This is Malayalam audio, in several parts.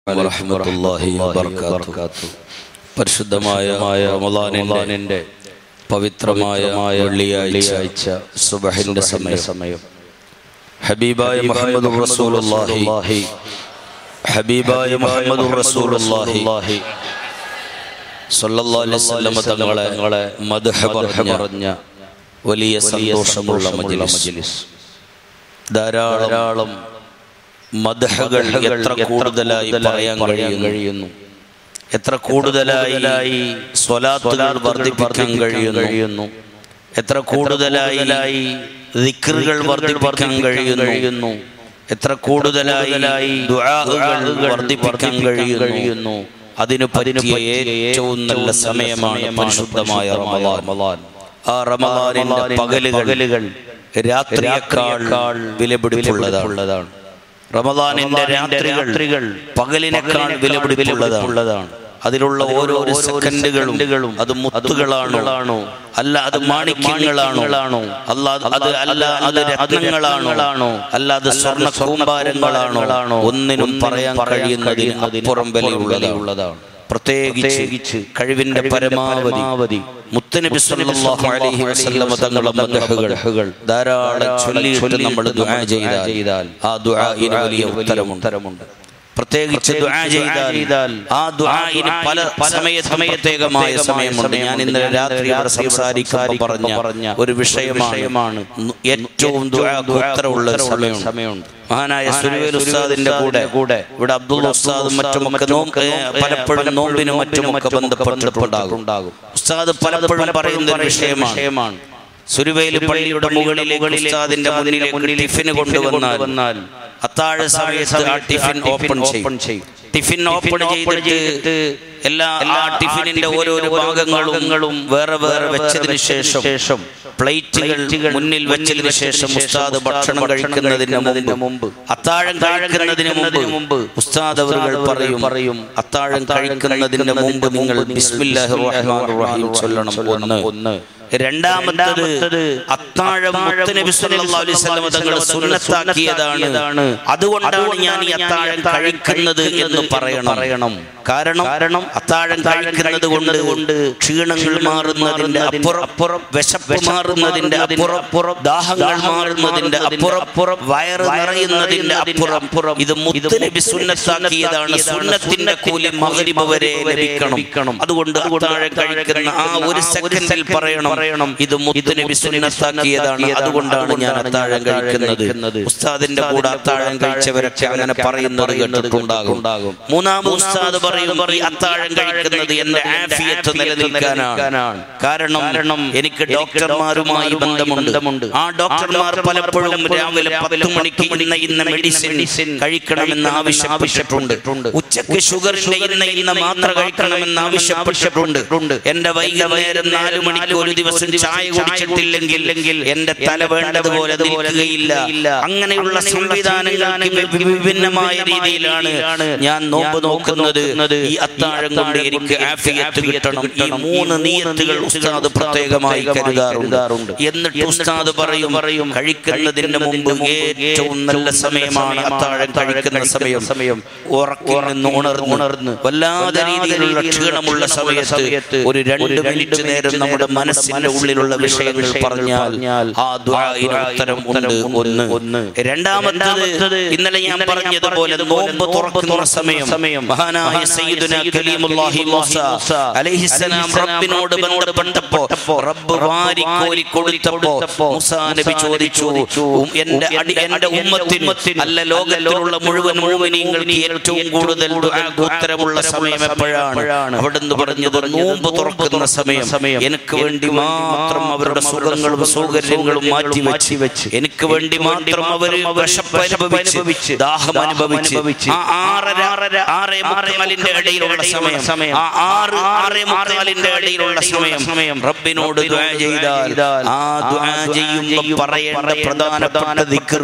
വറഹ്മത്തുള്ളാഹി വബറകാതുഹു പരിശുദ്ധമായ റമളാനിന്റെ പവിത്രമായ വെള്ളിയാഴ്ച സുബഹിന്റെ സമയം ഹബീബായ മുഹമ്മദ് റസൂലുള്ളാഹി ഹബീബായ മുഹമ്മദ് റസൂലുള്ളാഹി സല്ലല്ലാഹു അലൈഹി വസല്ലം തങ്ങളെ മദ്ഹ് പറഞ്ഞ വലിയ സന്തോഷമുള്ള മജ്ലിസ് ധാരാളം മദ്ഹകൾ എത്ര കൂടുതലായി പറയാൻ കഴിയുന്നു എത്ര കൂടുതലായി സ്വലാത്തുകൾ വർദ്ധിപ്പിക്കാൻ കഴിയുന്നു എത്ര കൂടുതലായി ദിക്റുകൾ വർദ്ധിപ്പിക്കാൻ കഴിയുന്നു എത്ര കൂടുതലായി ദുആകൾ വർദ്ധിപ്പിക്കാൻ കഴിയുന്നു അതിന് പറ്റിയ ഏറ്റവും നല്ല സമയമാണ് പരിശുദ്ധമായ റമളാൻ ആ റമളാനിന്റെ പകലുകൾ രാത്രിയേക്കാൾ വിലപിടിപ്പുള്ളതാണ് റമദാനിന്റെ രാത്രികൾ പകലിനേക്കാൾ വിലപിടിപ്പുള്ളതാണ് അതിലുള്ള ഓരോ സെക്കൻഡുകളും അത് മുത്തുകളാണോ അല്ല അത് മാണിക്യങ്ങളാണോ അല്ല അത് അല്ല അത് രത്നങ്ങളാണോ അല്ല അത് സ്വർണ്ണ കൂമ്പാരങ്ങളാണോ ഒന്നിനും പറയാൻ കഴിയുന്നതിന് അപ്പുറം വിലയുള്ളതാണ് പ്രത്യേകിച്ച് കഴിവിന്റെ പരമാവധി മുത്തനബി സല്ലല്ലാഹു അലൈഹി വസല്ലമ തങ്ങളുടെ മദ്ഹുകൾ ധാരാളം ചൊല്ലിയിട്ട് നമ്മൾ ദുആ ചെയ്താൽ ആ ദുആഇന് വലിയ ഉത്തരമുണ്ട് പ്രത്യേകിച്ച് ദുആ ചെയ്താൽ ആ ദുആഇന് പല സമയ സമയത്തേകമായ സമയമുണ്ട് ഞാൻ ഇന്നലെ രാത്രി ഇവിടെ സംസാരിക്കുമ്പോൾ പറഞ്ഞ ഒരു വിഷയമാണ് ഏറ്റവും ദുആക്ക് ഉത്തരമുള്ള ഒരു സമയമുണ്ട് മഹാനായ സുരുവേൽ ഉസ്താദിന്റെ കൂടെ കൂടെ ഇവിടെ അബ്ദുൾ ഉസ്താദും മറ്റുമൊക്കെ നോമ്പ് പലപ്പോഴും നോമ്പിനും മറ്റുമൊക്കെ ബന്ധപ്പെട്ടിട്ടുണ്ടാകും ഉസ്താദ് പലപ്പോഴും പറയുന്ന ഒരു വിഷയമാണ് സുരുവേൽ പള്ളിയുടെ മുകളിലേക്ക് ഉസ്താദിന്റെ മുന്നിലേക്ക് ടിഫിന് കൊണ്ടുവന്നാൽ അത്താഴ സമയത്ത് ആ ടിഫിൻ ഓപ്പൺ ചെയ്യും ടിഫിൻ ഓപ്പൺ ചെയ്തിട്ട് എല്ലാ എല്ലാ ടിഫിനിന്റെ ഓരോരോ ഭാഗങ്ങളും വേറെ വേറെ വെച്ചതിന് ശേഷം പ്ലേറ്റുകൾ മുന്നിൽ വെച്ചതിന് ശേഷം ഉസ്താദ് ഭക്ഷണം കഴിക്കുന്നതിന് മുമ്പ് അത്താഴം കഴിക്കുന്നതിന് മുമ്പ് ഉസ്താദ് അവர்கள் പറയും പറയും അത്താഴം കഴിക്കുന്നതിന് മുമ്പ് നിങ്ങൾ ബിസ്മില്ലാഹിർ റഹ്മാനിർ റഹീം ചൊല്ലണം ഒന്ന് ഒന്ന് രണ്ടാമത്തത് അത്താഴം മുത്തനബി സല്ലല്ലാഹു അലൈഹി വസല്ലം തങ്ങൾ സുന്നത്താക്കിയതാണ് അതുകൊണ്ടാണ് ഞാൻ ഈ അത്താഴം കഴിക്കുന്നത് എന്ന് പറയണം പറയണം കാരണം കാരണം അത്താഴം കഴിക്കുന്നത് കൊണ്ട് കൊണ്ട് ക്ഷീണങ്ങൾ മാറുന്നതിന്റെ അപ്പുറം അപ്പുറം വിശപ്പ് മാറുന്നതിന്റെ അപ്പുറം അപ്പുറം ദാഹങ്ങൾ മാറുന്നതിന്റെ അപ്പുറം അപ്പുറം വയറ് നിറയുന്നതിന്റെ അപ്പുറം അപ്പുറം ഇത് മുത്തനബി സുന്നത്താക്കിയതാണ് സുന്നത്തിന്റെ കൂലി മഗ്രിബ് വരെ ലഭിക്കണം അതുകൊണ്ട് അത്താഴം കഴിക്കുന്ന ആ ഒരു സെക്കൻഡിൽ പറയണം പറയണം ഇത് മുത്തനബി സുന്നത്താക്കിയതാണ് അതുകൊണ്ടാണ് ഞാൻ അത്താഴം കഴിക്കുന്നത് ഉസ്താദിന്റെ കൂടെ അത്താഴം കഴിച്ചവരൊക്കെ അങ്ങനെ പറയുന്നത് കേട്ടിട്ടുണ്ടാകും മൂന്നാമത് ഉസ്താദ് പറയും ഈ അത്താഴം കഴിക്കുന്നത് എന്റെ ആഫിയത്ത് നിലനിൽക്കാനാണ് കാരണം കാരണം എനിക്ക് ഡോക്ടർമാരുമായി ബന്ധമുണ്ട് ആ ഡോക്ടർമാർ പലപ്പോഴും രാവിലെ പത്ത് മണിക്ക് ഇന്ന ഇന്ന മെഡിസിൻ കഴിക്കണമെന്ന് ആവശ്യപ്പെട്ടിട്ടുണ്ട് ഉച്ചക്ക് ഷുഗറിന്റെ ഇന്ന ഇന്ന മാത്ര കഴിക്കണമെന്ന് ആവശ്യപ്പെട്ടിട്ടുണ്ട് എന്റെ വൈകുന്നേരം നാലു മണിക്ക് ഒരു ദിവസം ചായ കുടിച്ചിട്ടില്ലെങ്കിൽ എന്റെ തല വേണ്ടതുപോലെ നിൽക്കുകയില്ല അങ്ങനെയുള്ള സംവിധാനങ്ങൾക്ക് വിഭിന്നമായ രീതിയിലാണ് ഞാൻ നോമ്പ് നോക്കുന്നത് ഈ അത്താഴം കൊണ്ട് എനിക്ക് ആഫിയത്ത് കിട്ടണം ഈ മൂന്ന് നീയത്തുകൾ ഉസ്താദ് പ്രത്യേകമായി കരുതാറുണ്ട് എന്നിട്ട് ഉസ്താദ് പറയും പറയും കഴിക്കുന്നതിന് മുമ്പ് ഏറ്റവും നല്ല സമയമാണ് അത്താഴം കഴിക്കുന്ന സമയം സമയം ഉറക്കിൽ നിന്ന് ഉണർന്ന് ഉണർന്ന് വല്ലാതെ രീതിയിലുള്ള ക്ഷീണമുള്ള സമയത്ത് ഒരു രണ്ട് മിനിറ്റ് നേരം നമ്മുടെ മനസ്സിന്റെ ഉള്ളിലുള്ള വിഷയങ്ങൾ പറഞ്ഞാൽ ആ ദ്വായിന് ഉത്തരം ഉണ്ട് ഒന്ന് ഒന്ന് രണ്ടാമത്തത് ഇന്നലെ ഞാൻ പറഞ്ഞതുപോലെ നോമ്പ് തുറക്കുന്ന സമയം സമയം മഹാനായ സയ്യിദുന കലീമുല്ലാഹി മൂസ അലൈഹിസ്സലാം റബ്ബിനോട് ബന്ധപ്പെട്ടപ്പോ റബ്ബ് വാരി കോരി കൊടുത്തപ്പോ മൂസ നബി ചോദിച്ചു എന്റെ അടി എന്റെ ഉമ്മത്തിന് അല്ല ലോകത്തിലുള്ള മുഴുവൻ മുഴുവനീങ്ങൾക്ക് ഏറ്റവും കൂടുതൽ ദുആക്ക് ഉത്തരമുള്ള സമയം എപ്പോഴാണ് അവിടുന്ന് പറഞ്ഞത് നോമ്പ് തുറക്കുന്ന സമയം സമയം എനിക്ക് വേണ്ടി മാത്രം അവരുടെ സുഖങ്ങളും സൗകര്യങ്ങളും മാറ്റി വെച്ച് വെച്ച് എനിക്ക് വേണ്ടി മാത്രം അവർ വിശപ്പ് അനുഭവിച്ച് ദാഹം അനുഭവിച്ച് ആ ആറര ആറേ മുക്കാലിന്റെ ഇടയിലുള്ള സമയം സമയം ആ ആറ് ആറേ മുക്കാലിന്റെ ഇടയിലുള്ള സമയം സമയം റബ്ബിനോട് ദുആ ചെയ്താൽ ആ ദുആ ചെയ്യുമ്പോൾ പറയേണ്ട പ്രധാനപ്പെട്ട ദിക്ർ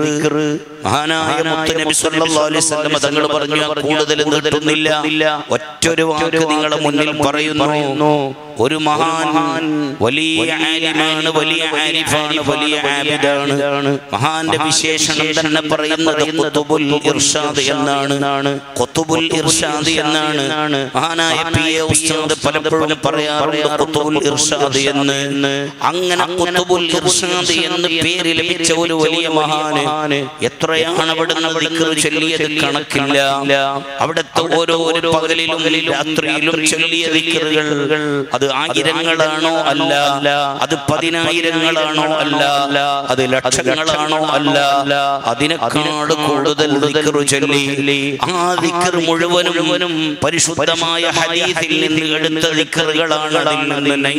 മഹാനായ മുത്തുനബി സല്ലല്ലാഹു അലൈഹി വസല്ലം തങ്ങൾ പറഞ്ഞു കൂടുതൽ നീട്ടുന്നില്ല ഒറ്റൊരു വാക്ക് നിങ്ങളുടെ മുന്നിൽ പറയുന്നു ഒരു മഹാൻ വലിയ വലിയ ആലിമാണ് വലിയ ആരിഫാണ് വലിയ ആബിദാണ് മഹാന്റെ വിശേഷണം തന്നെ പറയുന്നത് ഖുതുബുൽ ഇർഷാദ് എന്നാണ് ഖുതുബുൽ ഇർഷാദ് എന്നാണ് മഹാനായ പി എ ഉസ്താദ് പലപ്പോഴും പറയാറുണ്ട് ഖുതുബുൽ ഇർഷാദ് എന്ന് അങ്ങനെ ഖുതുബുൽ ഇർഷാദ് എന്ന് പേര് ലഭിച്ച ഒരു വലിയ മഹാന് എത്രയാണ് അവിടുന്ന് ദിക്ർ ചൊല്ലിയത് കണക്കില്ല അവിടുത്തെ ഓരോ ഒരു പകലിലും രാത്രിയിലും ചൊല്ലിയ ദിക്റുകൾ അത് ആയിരങ്ങളാണോ അല്ല അത് പതിനായിരങ്ങളാണോ അല്ല അത് ലക്ഷങ്ങളാണോ അല്ല അതിനേക്കാൾ കൂടുതൽ ദിക്ർ ചൊല്ലി ആ ദിക്ർ മുഴുവനും പരിശുദ്ധമായ ഹദീസിൽ നിന്ന് എടുത്ത ദിക്റുകളാണ് അതിൽ നിന്ന്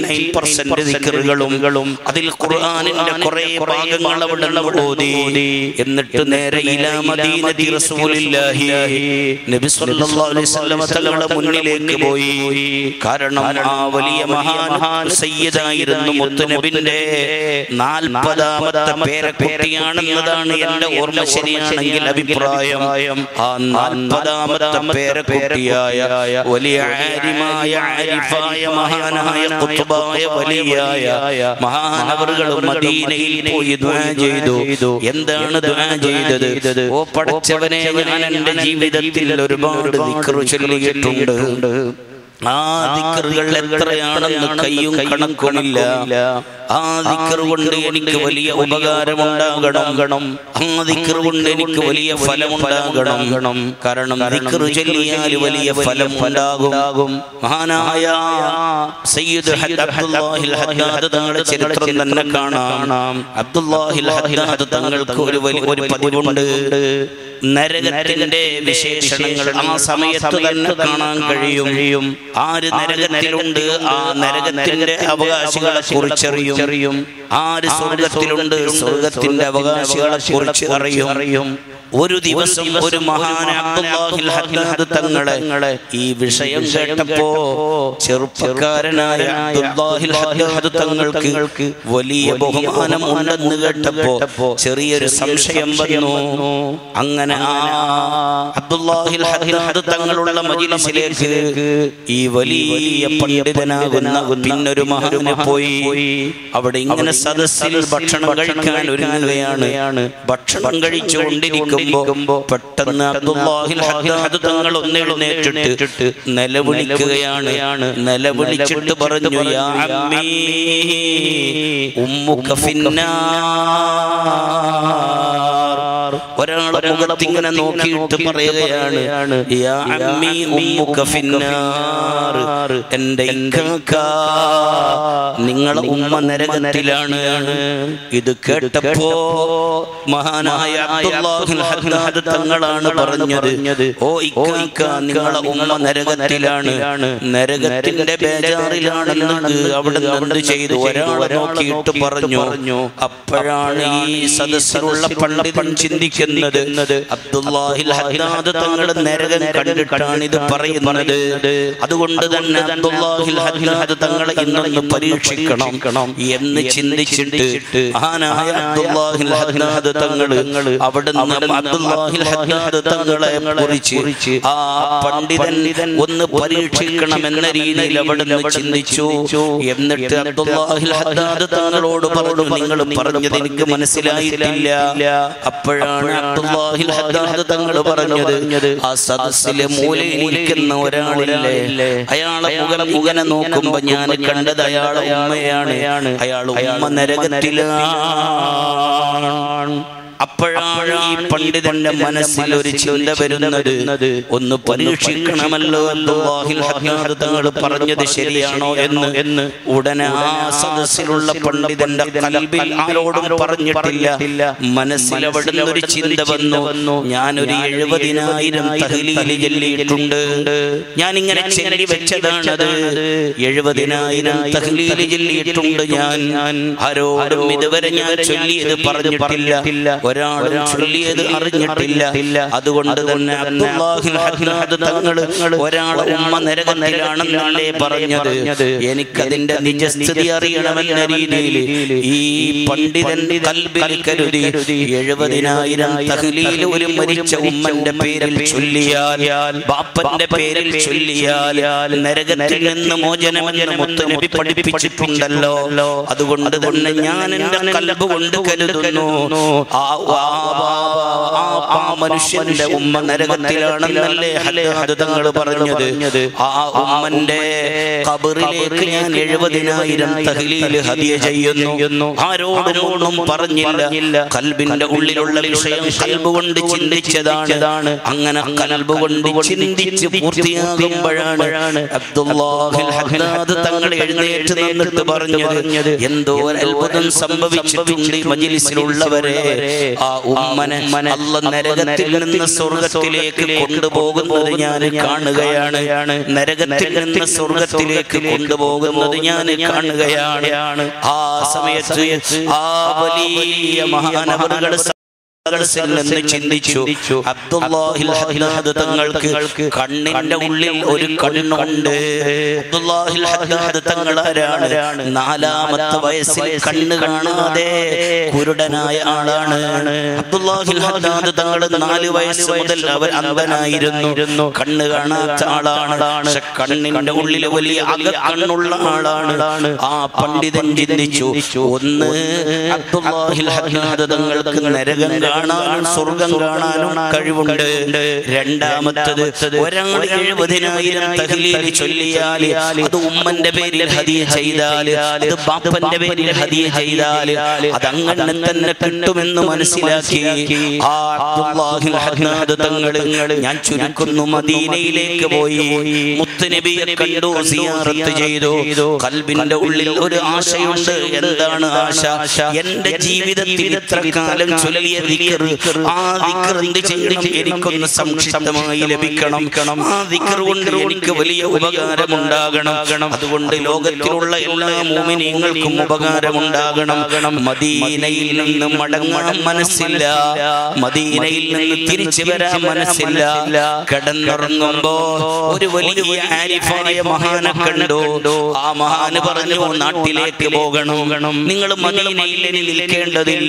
99% ദിക്റുകളും അതിൽ ഖുർആനിന്റെ കുറെ ഭാഗങ്ങൾ അവിടെ ഓതി എന്നിട്ട് നേരെ ഇലാ മദീനത്തി റസൂലില്ലാഹി നബി സല്ലല്ലാഹു അലൈഹി വസല്ലം തങ്ങളുടെ മുന്നിലേക്ക് പോയി കാരണം ആ വലിയ മഹാൻ സയ്യിദായിരുന്നു മുത്തുനബിന്റെ നാൽപ്പതാമത്തെ പേരക്കുട്ടിയാണെന്നതാണ് എന്റെ ഓർമ്മ ശരിയാണെങ്കിൽ അഭിപ്രായം ആ നാൽപ്പതാമത്തെ പേരക്കുട്ടിയായ വലിയ ആരിമായ ആരിഫായ മഹാനായ കുത്തുബായ വലിയായ മഹാനവറുകൾ മദീനയിൽ പോയി ദുആ ചെയ്തു എന്താണ് ദുആ ചെയ്തത് ഓ പടച്ചവനെ ഞാൻ എൻ്റെ ജീവിതത്തിൽ ഒരുപാട് ദിക്ർ ചൊല്ലിയിട്ടുണ്ട് ആ ദിക്കറുകൾ എത്രയാണെന്ന് കയ്യും കണക്കുമില്ല ആ ദിക്കർ കൊണ്ട് എനിക്ക് വലിയ ഉപകാരമുണ്ടാകണം ആ ദിക്കർ കൊണ്ട് എനിക്ക് വലിയ ഫലമുണ്ടാകണം കാരണം ദിക്കർ ചൊല്ലിയാൽ വലിയ ഫലം ഉണ്ടാകും മഹാനായ സയ്യിദ് അബ്ദുല്ലാഹിൽ ഹദ്ദാദ് തങ്ങളുടെ ചരിത്രം തന്നെ കാണാം അബ്ദുല്ലാഹിൽ ഹദ്ദാദ് തങ്ങൾക്ക് ഒരു വലിയ ഒരു പതിവുണ്ട് നരകത്തിന്റെ വിശേഷണങ്ങൾ ആ സമയത്ത് തന്നെ കാണാൻ കഴിയും ആര് നരകത്തിലുണ്ട് ആ നരകത്തിന്റെ അവകാശികളെ കുറിച്ചറിയും ആര് സ്വർഗത്തിലുണ്ട് സ്വർഗത്തിന്റെ അവകാശികളെ കുറിച്ച് അറിയും ഒരു ദിവസം ഒരു മഹാൻ അബ്ദുല്ലാഹിൽ ഹദ്ദാദ് തങ്ങളെ ഈ വിഷയം കേട്ടപ്പോ ചെറുപ്പക്കാരനായ അബ്ദുല്ലാഹിൽ ഹദ്ദാദ് തങ്ങൾക്ക് വലിയ ബഹുമാനം ഉണ്ടെന്ന് കേട്ടപ്പോ ചെറിയൊരു സംശയം വന്നു അങ്ങനെ ആ അബ്ദുല്ലാഹിൽ ഹദ്ദാദ് തങ്ങളുള്ള മജിലിസിലേക്ക് ഈ വലിയ പണ്ഡിതനാകുന്ന പിന്നൊരു മഹാന് പോയി അവിടെ ഇങ്ങനെ സദസ്സിൽ ഭക്ഷണം കഴിക്കാൻ ഒരുങ്ങുകയാണ് ഭക്ഷണം കഴിച്ചുകൊണ്ടിരിക്കുമ്പോ പെട്ടെന്ന് അബ്ദുല്ലാഹിൽ ഹദ്ദാദ് തങ്ങൾ ഒന്നെഴുന്നേറ്റിട്ട് നിലവിളിക്കുകയാണ് നിലവിളിച്ചിട്ട് പറഞ്ഞു യാ അമ്മീ ഉമ്മുക ഫിന്നാർ ഒരാളെ മുഖത്തിങ്ങനെ നോക്കിയിട്ട് പറയുകയാണ് യാ അമ്മീ ഉമ്മുക ഫിന്നാർ എൻ്റെ ഇക്കാക്ക നിങ്ങളെ ഉമ്മ നരകത്തിലാണ് ഇത് കേട്ടപ്പോ മഹാനായ അബ്ദുല്ലാഹിൽ ഹദ്ദാദ് തങ്ങളാണ് പറഞ്ഞത് ഓ ഇക്കാക്ക നിങ്ങളെ ഉമ്മ നരകത്തിലാണ് നരകത്തിന്റെ ബേജാറിലാണെന്ന് അവിടെ എന്ത് ചെയ്തു ഒരാളെ നോക്കിയിട്ട് പറഞ്ഞു അപ്പോഴാണ് ഈ സദസ്സിലുള്ള പണ്ഡിതൻ ചിന്തിക്കുന്നത് അബ്ദുല്ലാഹിൽ ഹദ്ദാദ് തങ്ങൾ നരകം കണ്ടിട്ടാണ് ഇത് പറയുന്നത് അതുകൊണ്ട് തന്നെ അബ്ദുല്ലാഹിൽ ഹദ്ദാദ് തങ്ങളെ ഇന്നൊന്ന് പരീക്ഷിക്കണം എന്ന് ചിന്തിച്ചിട്ട് മഹാനായ അബ്ദുല്ലാഹിൽ ഹദ്ദാദ് തങ്ങള് അവിടുന്ന് അബ്ദുല്ലാഹിൽ ഹദ്ദാദ് തങ്ങളെ കുറിച്ച് ആ പണ്ഡിതൻ ഒന്ന് പരീക്ഷിക്കണം എന്ന രീതിയിൽ അവിടുന്ന് ചിന്തിച്ചു എന്നിട്ട് അബ്ദുല്ലാഹിൽ ഹദ്ദാദ് തങ്ങളോട് പറഞ്ഞു നിങ്ങൾ പറഞ്ഞത് എനിക്ക് മനസ്സിലായിട്ടില്ല അപ്പോഴാണ് അബ്ദുല്ലാഹിൽ ഹദ്ദാദ് തങ്ങൾ പറഞ്ഞത് ആ സദസ്സിലെ മൂലയിൽ ഇരിക്കുന്ന ഒരാളില്ലേ അയാളെ മുഖം മുഖനെ നോക്കുമ്പോ ഞാൻ കണ്ടത് അയാളെ ഉമ്മയാണ് അയാൾ ഉമ്മ നരകത്തിലാണ് അപ്പോഴാണ് ഈ പണ്ഡിതന്റെ മനസ്സിൽ ഒരു ചിന്ത വരുന്നത് ഒന്ന് പരീക്ഷിക്കണമല്ലോ അല്ലാഹിൽ ഹദ്ദാദ് തങ്ങൾ പറഞ്ഞത് ശരിയാണോ എന്ന് എന്ന് ഉടനെ ആ സദസ്സിലുള്ള പണ്ഡിതന്റെ കൽബിൽ ആരോടും പറഞ്ഞിട്ടില്ല മനസ്സിൽ അവിടുന്ന് ഒരു ചിന്ത വന്നു ഞാനൊരു എഴുപതിനായിരം തഹ്ലീല് ചൊല്ലിയിട്ടുണ്ട് ഞാൻ ഇങ്ങനെ ചൊല്ലി വെച്ചതാണത് എഴുപതിനായിരം തഹ്ലീല് ചൊല്ലിയിട്ടുണ്ട് ഞാൻ ആരോടും ഇതുവരെ ഞാൻ ചൊല്ലിയത് പറഞ്ഞിട്ടില്ല ഒരാളും ചൊല്ലിയത് അറിഞ്ഞിട്ടില്ല അതുകൊണ്ട് തന്നെ അബ്ദുല്ലാഹിൽ ഹദ്ദാദ് തങ്ങൾ ഒരാളെ ഉമ്മ നരകത്തിലാണെന്നല്ലേ പറഞ്ഞത് എനിക്കതിന്റെ നിജസ്ഥിതി അറിയണമെന്ന രീതിയിൽ ഈ പണ്ഡിതൻ കൽബിൽ കരുതി എഴുപതിനായിരം തഹ്ലീൽ ഒരു മരിച്ച ഉമ്മന്റെ പേരിൽ ചൊല്ലിയാൽ ബാപ്പന്റെ പേരിൽ ചൊല്ലിയാൽ നരകത്തിൽ നിന്ന് മോചനമെന്ന് മുത്തുനബി പഠിപ്പിച്ചിട്ടുണ്ടല്ലോ അതുകൊണ്ട് തന്നെ ഞാൻ എന്റെ കൽബ് കൊണ്ട് കരുതുന്നു ആ ആ- ആ- ആ മനുഷ്യന്റെ ഉമ്മ നരകത്തിലാണെന്നല്ലേ ഹല്ലാദ് തങ്ങൾ പറഞ്ഞത് ആ ഉമ്മന്റെ കബറിലേക്ക് ഞാൻ എഴുപതിനായിരം തഹ്ലീൽ ഹദിയ ചെയ്യുന്നു ആരോടും ഒന്നും പറഞ്ഞില്ല കൽബിന്റെ ഉള്ളിലുള്ള വിഷയം കൽബ് കൊണ്ട് ചിന്തിച്ചതാണ് അങ്ങനെ കൽബ് കൊണ്ട് ചിന്തിച്ച് പൂർത്തിയാകുമ്പോഴാണ് അബ്ദുല്ലാഹിൽ ഹദ്ദാദ് തങ്ങൾ എഴുന്നേറ്റ് നിന്നിട്ട് പറഞ്ഞത് എന്തോ ഒരു അത്ഭുതം സംഭവിച്ചിട്ടുണ്ട് ഈ മജ്ലിസിലുള്ളവരെ ആ ഉമ്മനെ അല്ല നരകത്തിൽ നിന്ന് സ്വർഗത്തിലേക്ക് കൊണ്ടുപോകുന്നത് ഞാൻ കാണുകയാണ് നരകത്തിൽ നിന്ന് സ്വർഗത്തിലേക്ക് കൊണ്ടുപോകുന്നത് ഞാൻ കാണുകയാണ് ആ സമയത്ത് ആ വലിയ മഹാനവറുകൾ സദസ്സിൽ നിന്ന് ചിന്തിച്ചു അബ്ദുല്ലാഹിൽ ഹദ്ദാദ് തങ്ങൾക്ക് കണ്ണിന്റെ ഉള്ളിൽ ഒരു കണ്ണുണ്ട് അബ്ദുല്ലാഹിൽ ഹദ്ദാദ് തങ്ങൾ ആരാണ് നാലാമത്തെ വയസ്സിൽ കണ്ണ് കാണാതെ കുരുടനായ ആളാണ് അബ്ദുല്ലാഹിൽ ഹദ്ദാദ് തങ്ങൾ നാല് വയസ്സ് മുതൽ അവർ അന്ധനായിരുന്നു കണ്ണ് കാണാത്ത ആളാണ് പക്ഷെ കണ്ണിന്റെ ഉള്ളിൽ വലിയ അകക്കണ്ണുള്ള ആളാണ് ആ പണ്ഡിതൻ ചിന്തിച്ചു ഒന്ന് അബ്ദുല്ലാഹിൽ ഹദ്ദാദ് തങ്ങൾക്ക് നരകം കാണാനും സ്വർഗം കാണാനും കഴിവുണ്ട് രണ്ടാമത്തത് ഒരാൾ എഴുപതിനായിരം തഹ്ലീൽ ചൊല്ലിയാൽ അത് ഉമ്മന്റെ പേരിൽ ഹദിയ ചെയ്താൽ അത് ബാപ്പന്റെ പേരിൽ ഹദിയ ചെയ്താൽ അത് അങ്ങനെ തന്നെ കിട്ടുമെന്ന് മനസ്സിലാക്കി ആ അബ്ദുല്ലാഹിൽ ഹദ്ദാദ് തങ്ങൾ ഞാൻ ചുരുക്കുന്നു മദീനയിലേക്ക് പോയി മുത്തുനബിയെ കണ്ടു സിയാറത്ത് ചെയ്തു കൽബിന്റെ ഉള്ളിൽ ഒരു ആശയുണ്ട് എന്താണ് ആശ എന്റെ ജീവിതത്തിൽ ഇത്ര കാലം ചൊല്ലിയ ദിക്ർ ആ ദിക്ർ എന്ത് ചെയ്യണം എനിക്കൊന്ന് സംക്ഷിപ്തമായി ലഭിക്കണം ആ ദിക്ർ കൊണ്ട് എനിക്ക് വലിയ ഉപകാരമുണ്ടാകണം അതുകൊണ്ട് ലോകത്തിലുള്ള എല്ലാ മോമിനിയങ്ങൾക്കും ഉപകാരമുണ്ടാകണം മദീനയിൽ നിന്ന് മടങ്ങാൻ മനസ്സില്ല മദീനയിൽ നിന്ന് തിരിച്ചു വരാൻ മനസ്സില്ല കിടന്നുറങ്ങുമ്പോ ഒരു വലിയ ആരിഫായ മഹാനെ കണ്ടു ആ മഹാന് പറഞ്ഞു നാട്ടിലേക്ക് പോകണം നിങ്ങൾ മദീനയിൽ ഇനി നിൽക്കേണ്ടതില്ല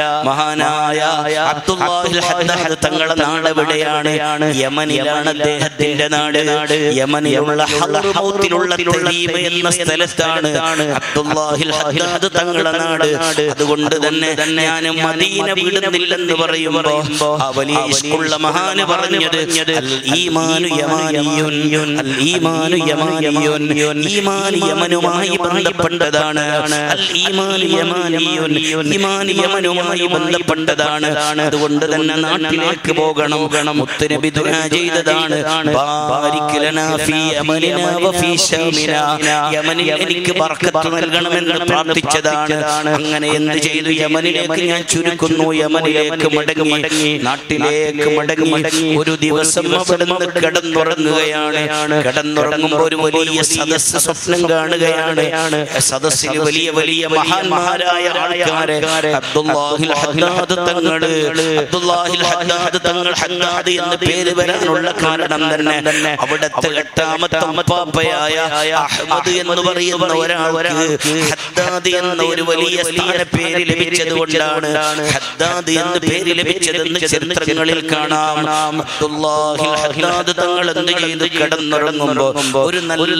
മഹാനായ അബ്ദുല്ലാഹിൽ ഹദ്ദാദ് തങ്ങളുടെ നാട് എവിടെയാണ് യമനിലാണ് അദ്ദേഹത്തിന്റെ നാട് യമനിലുള്ള ഹദ്റമൗത്തിലുള്ള തരീബ് എന്ന സ്ഥലത്താണ് അബ്ദുല്ലാഹിൽ ഹദ്ദാദ് തങ്ങളുടെ നാട് അതുകൊണ്ട് തന്നെ ഞാൻ മദീന വിടുന്നില്ലെന്ന് പറയുമ്പോ ആ വലിയ ഇഷ്കുള്ള മഹാന് പറഞ്ഞത് അൽ ഈമാനു യമാനിയുൻ അൽ ഈമാനു യമാനിയുൻ ഈമാൻ യമനുമായി ബന്ധപ്പെട്ടതാണ് അൽ ഈമാനു യമാനിയുൻ ഈമാൻ യമനുമായി ബന്ധപ്പെട്ടതാണ് അതുകൊണ്ട് തന്നെ നാട്ടിലേക്ക് പോകണം മുത്തുനബി ദുആ ചെയ്തതാണ് ബാരിക് ലനാ ഫീ യമനിനാ വഫീ ശാമിനാ യമനിൽ എനിക്ക് ബർക്കത്ത് നൽകണമെന്ന് പ്രാർത്ഥിച്ചതാണ് അങ്ങനെ എന്ത് ചെയ്തു യമനിലേക്ക് ഞാൻ ചുരുക്കുന്നു യമനിലേക്ക് മടങ്ങി നാട്ടിലേക്ക് മടങ്ങി ഒരു ദിവസം അവിടുന്ന് കിടന്നുറങ്ങുകയാണ് കിടന്നുറങ്ങുമ്പോൾ ഒരു വലിയ സദസ് സ്വപ്നം കാണുകയാണ് സദസ്സിൽ വലിയ വലിയ മഹാന്മാരായ ആൾക്കാരെ അബ്ദുല്ലാഹിൽ ഹദ്ദാദ് തങ്ങള് അബ്ദുല്ലാഹിൽ ഹദ്ദാദ് തങ്ങൾ ഹദ്ദാദ് എന്ന് പേര് വരാനുള്ള കാരണം തന്നെ അവിടുത്തെ എട്ടാമത്തെ പാപ്പയായ അഹ്മദ് എന്ന് പറയുന്ന ഒരാൾക്ക് ഹദ്ദാദ് എന്ന ഒരു വലിയ സ്ഥാനപ്പേര് ലഭിച്ചത് കൊണ്ടാണ് ഹദ്ദാദ് എന്ന് പേര് ലഭിച്ചതെന്ന് ചരിത്രങ്ങളിൽ കാണാം അബ്ദുല്ലാഹിൽ ഹദ്ദാദ് തങ്ങൾ എന്ത് ചെയ്ത് കിടന്നുറങ്ങുമ്പോ ഒരു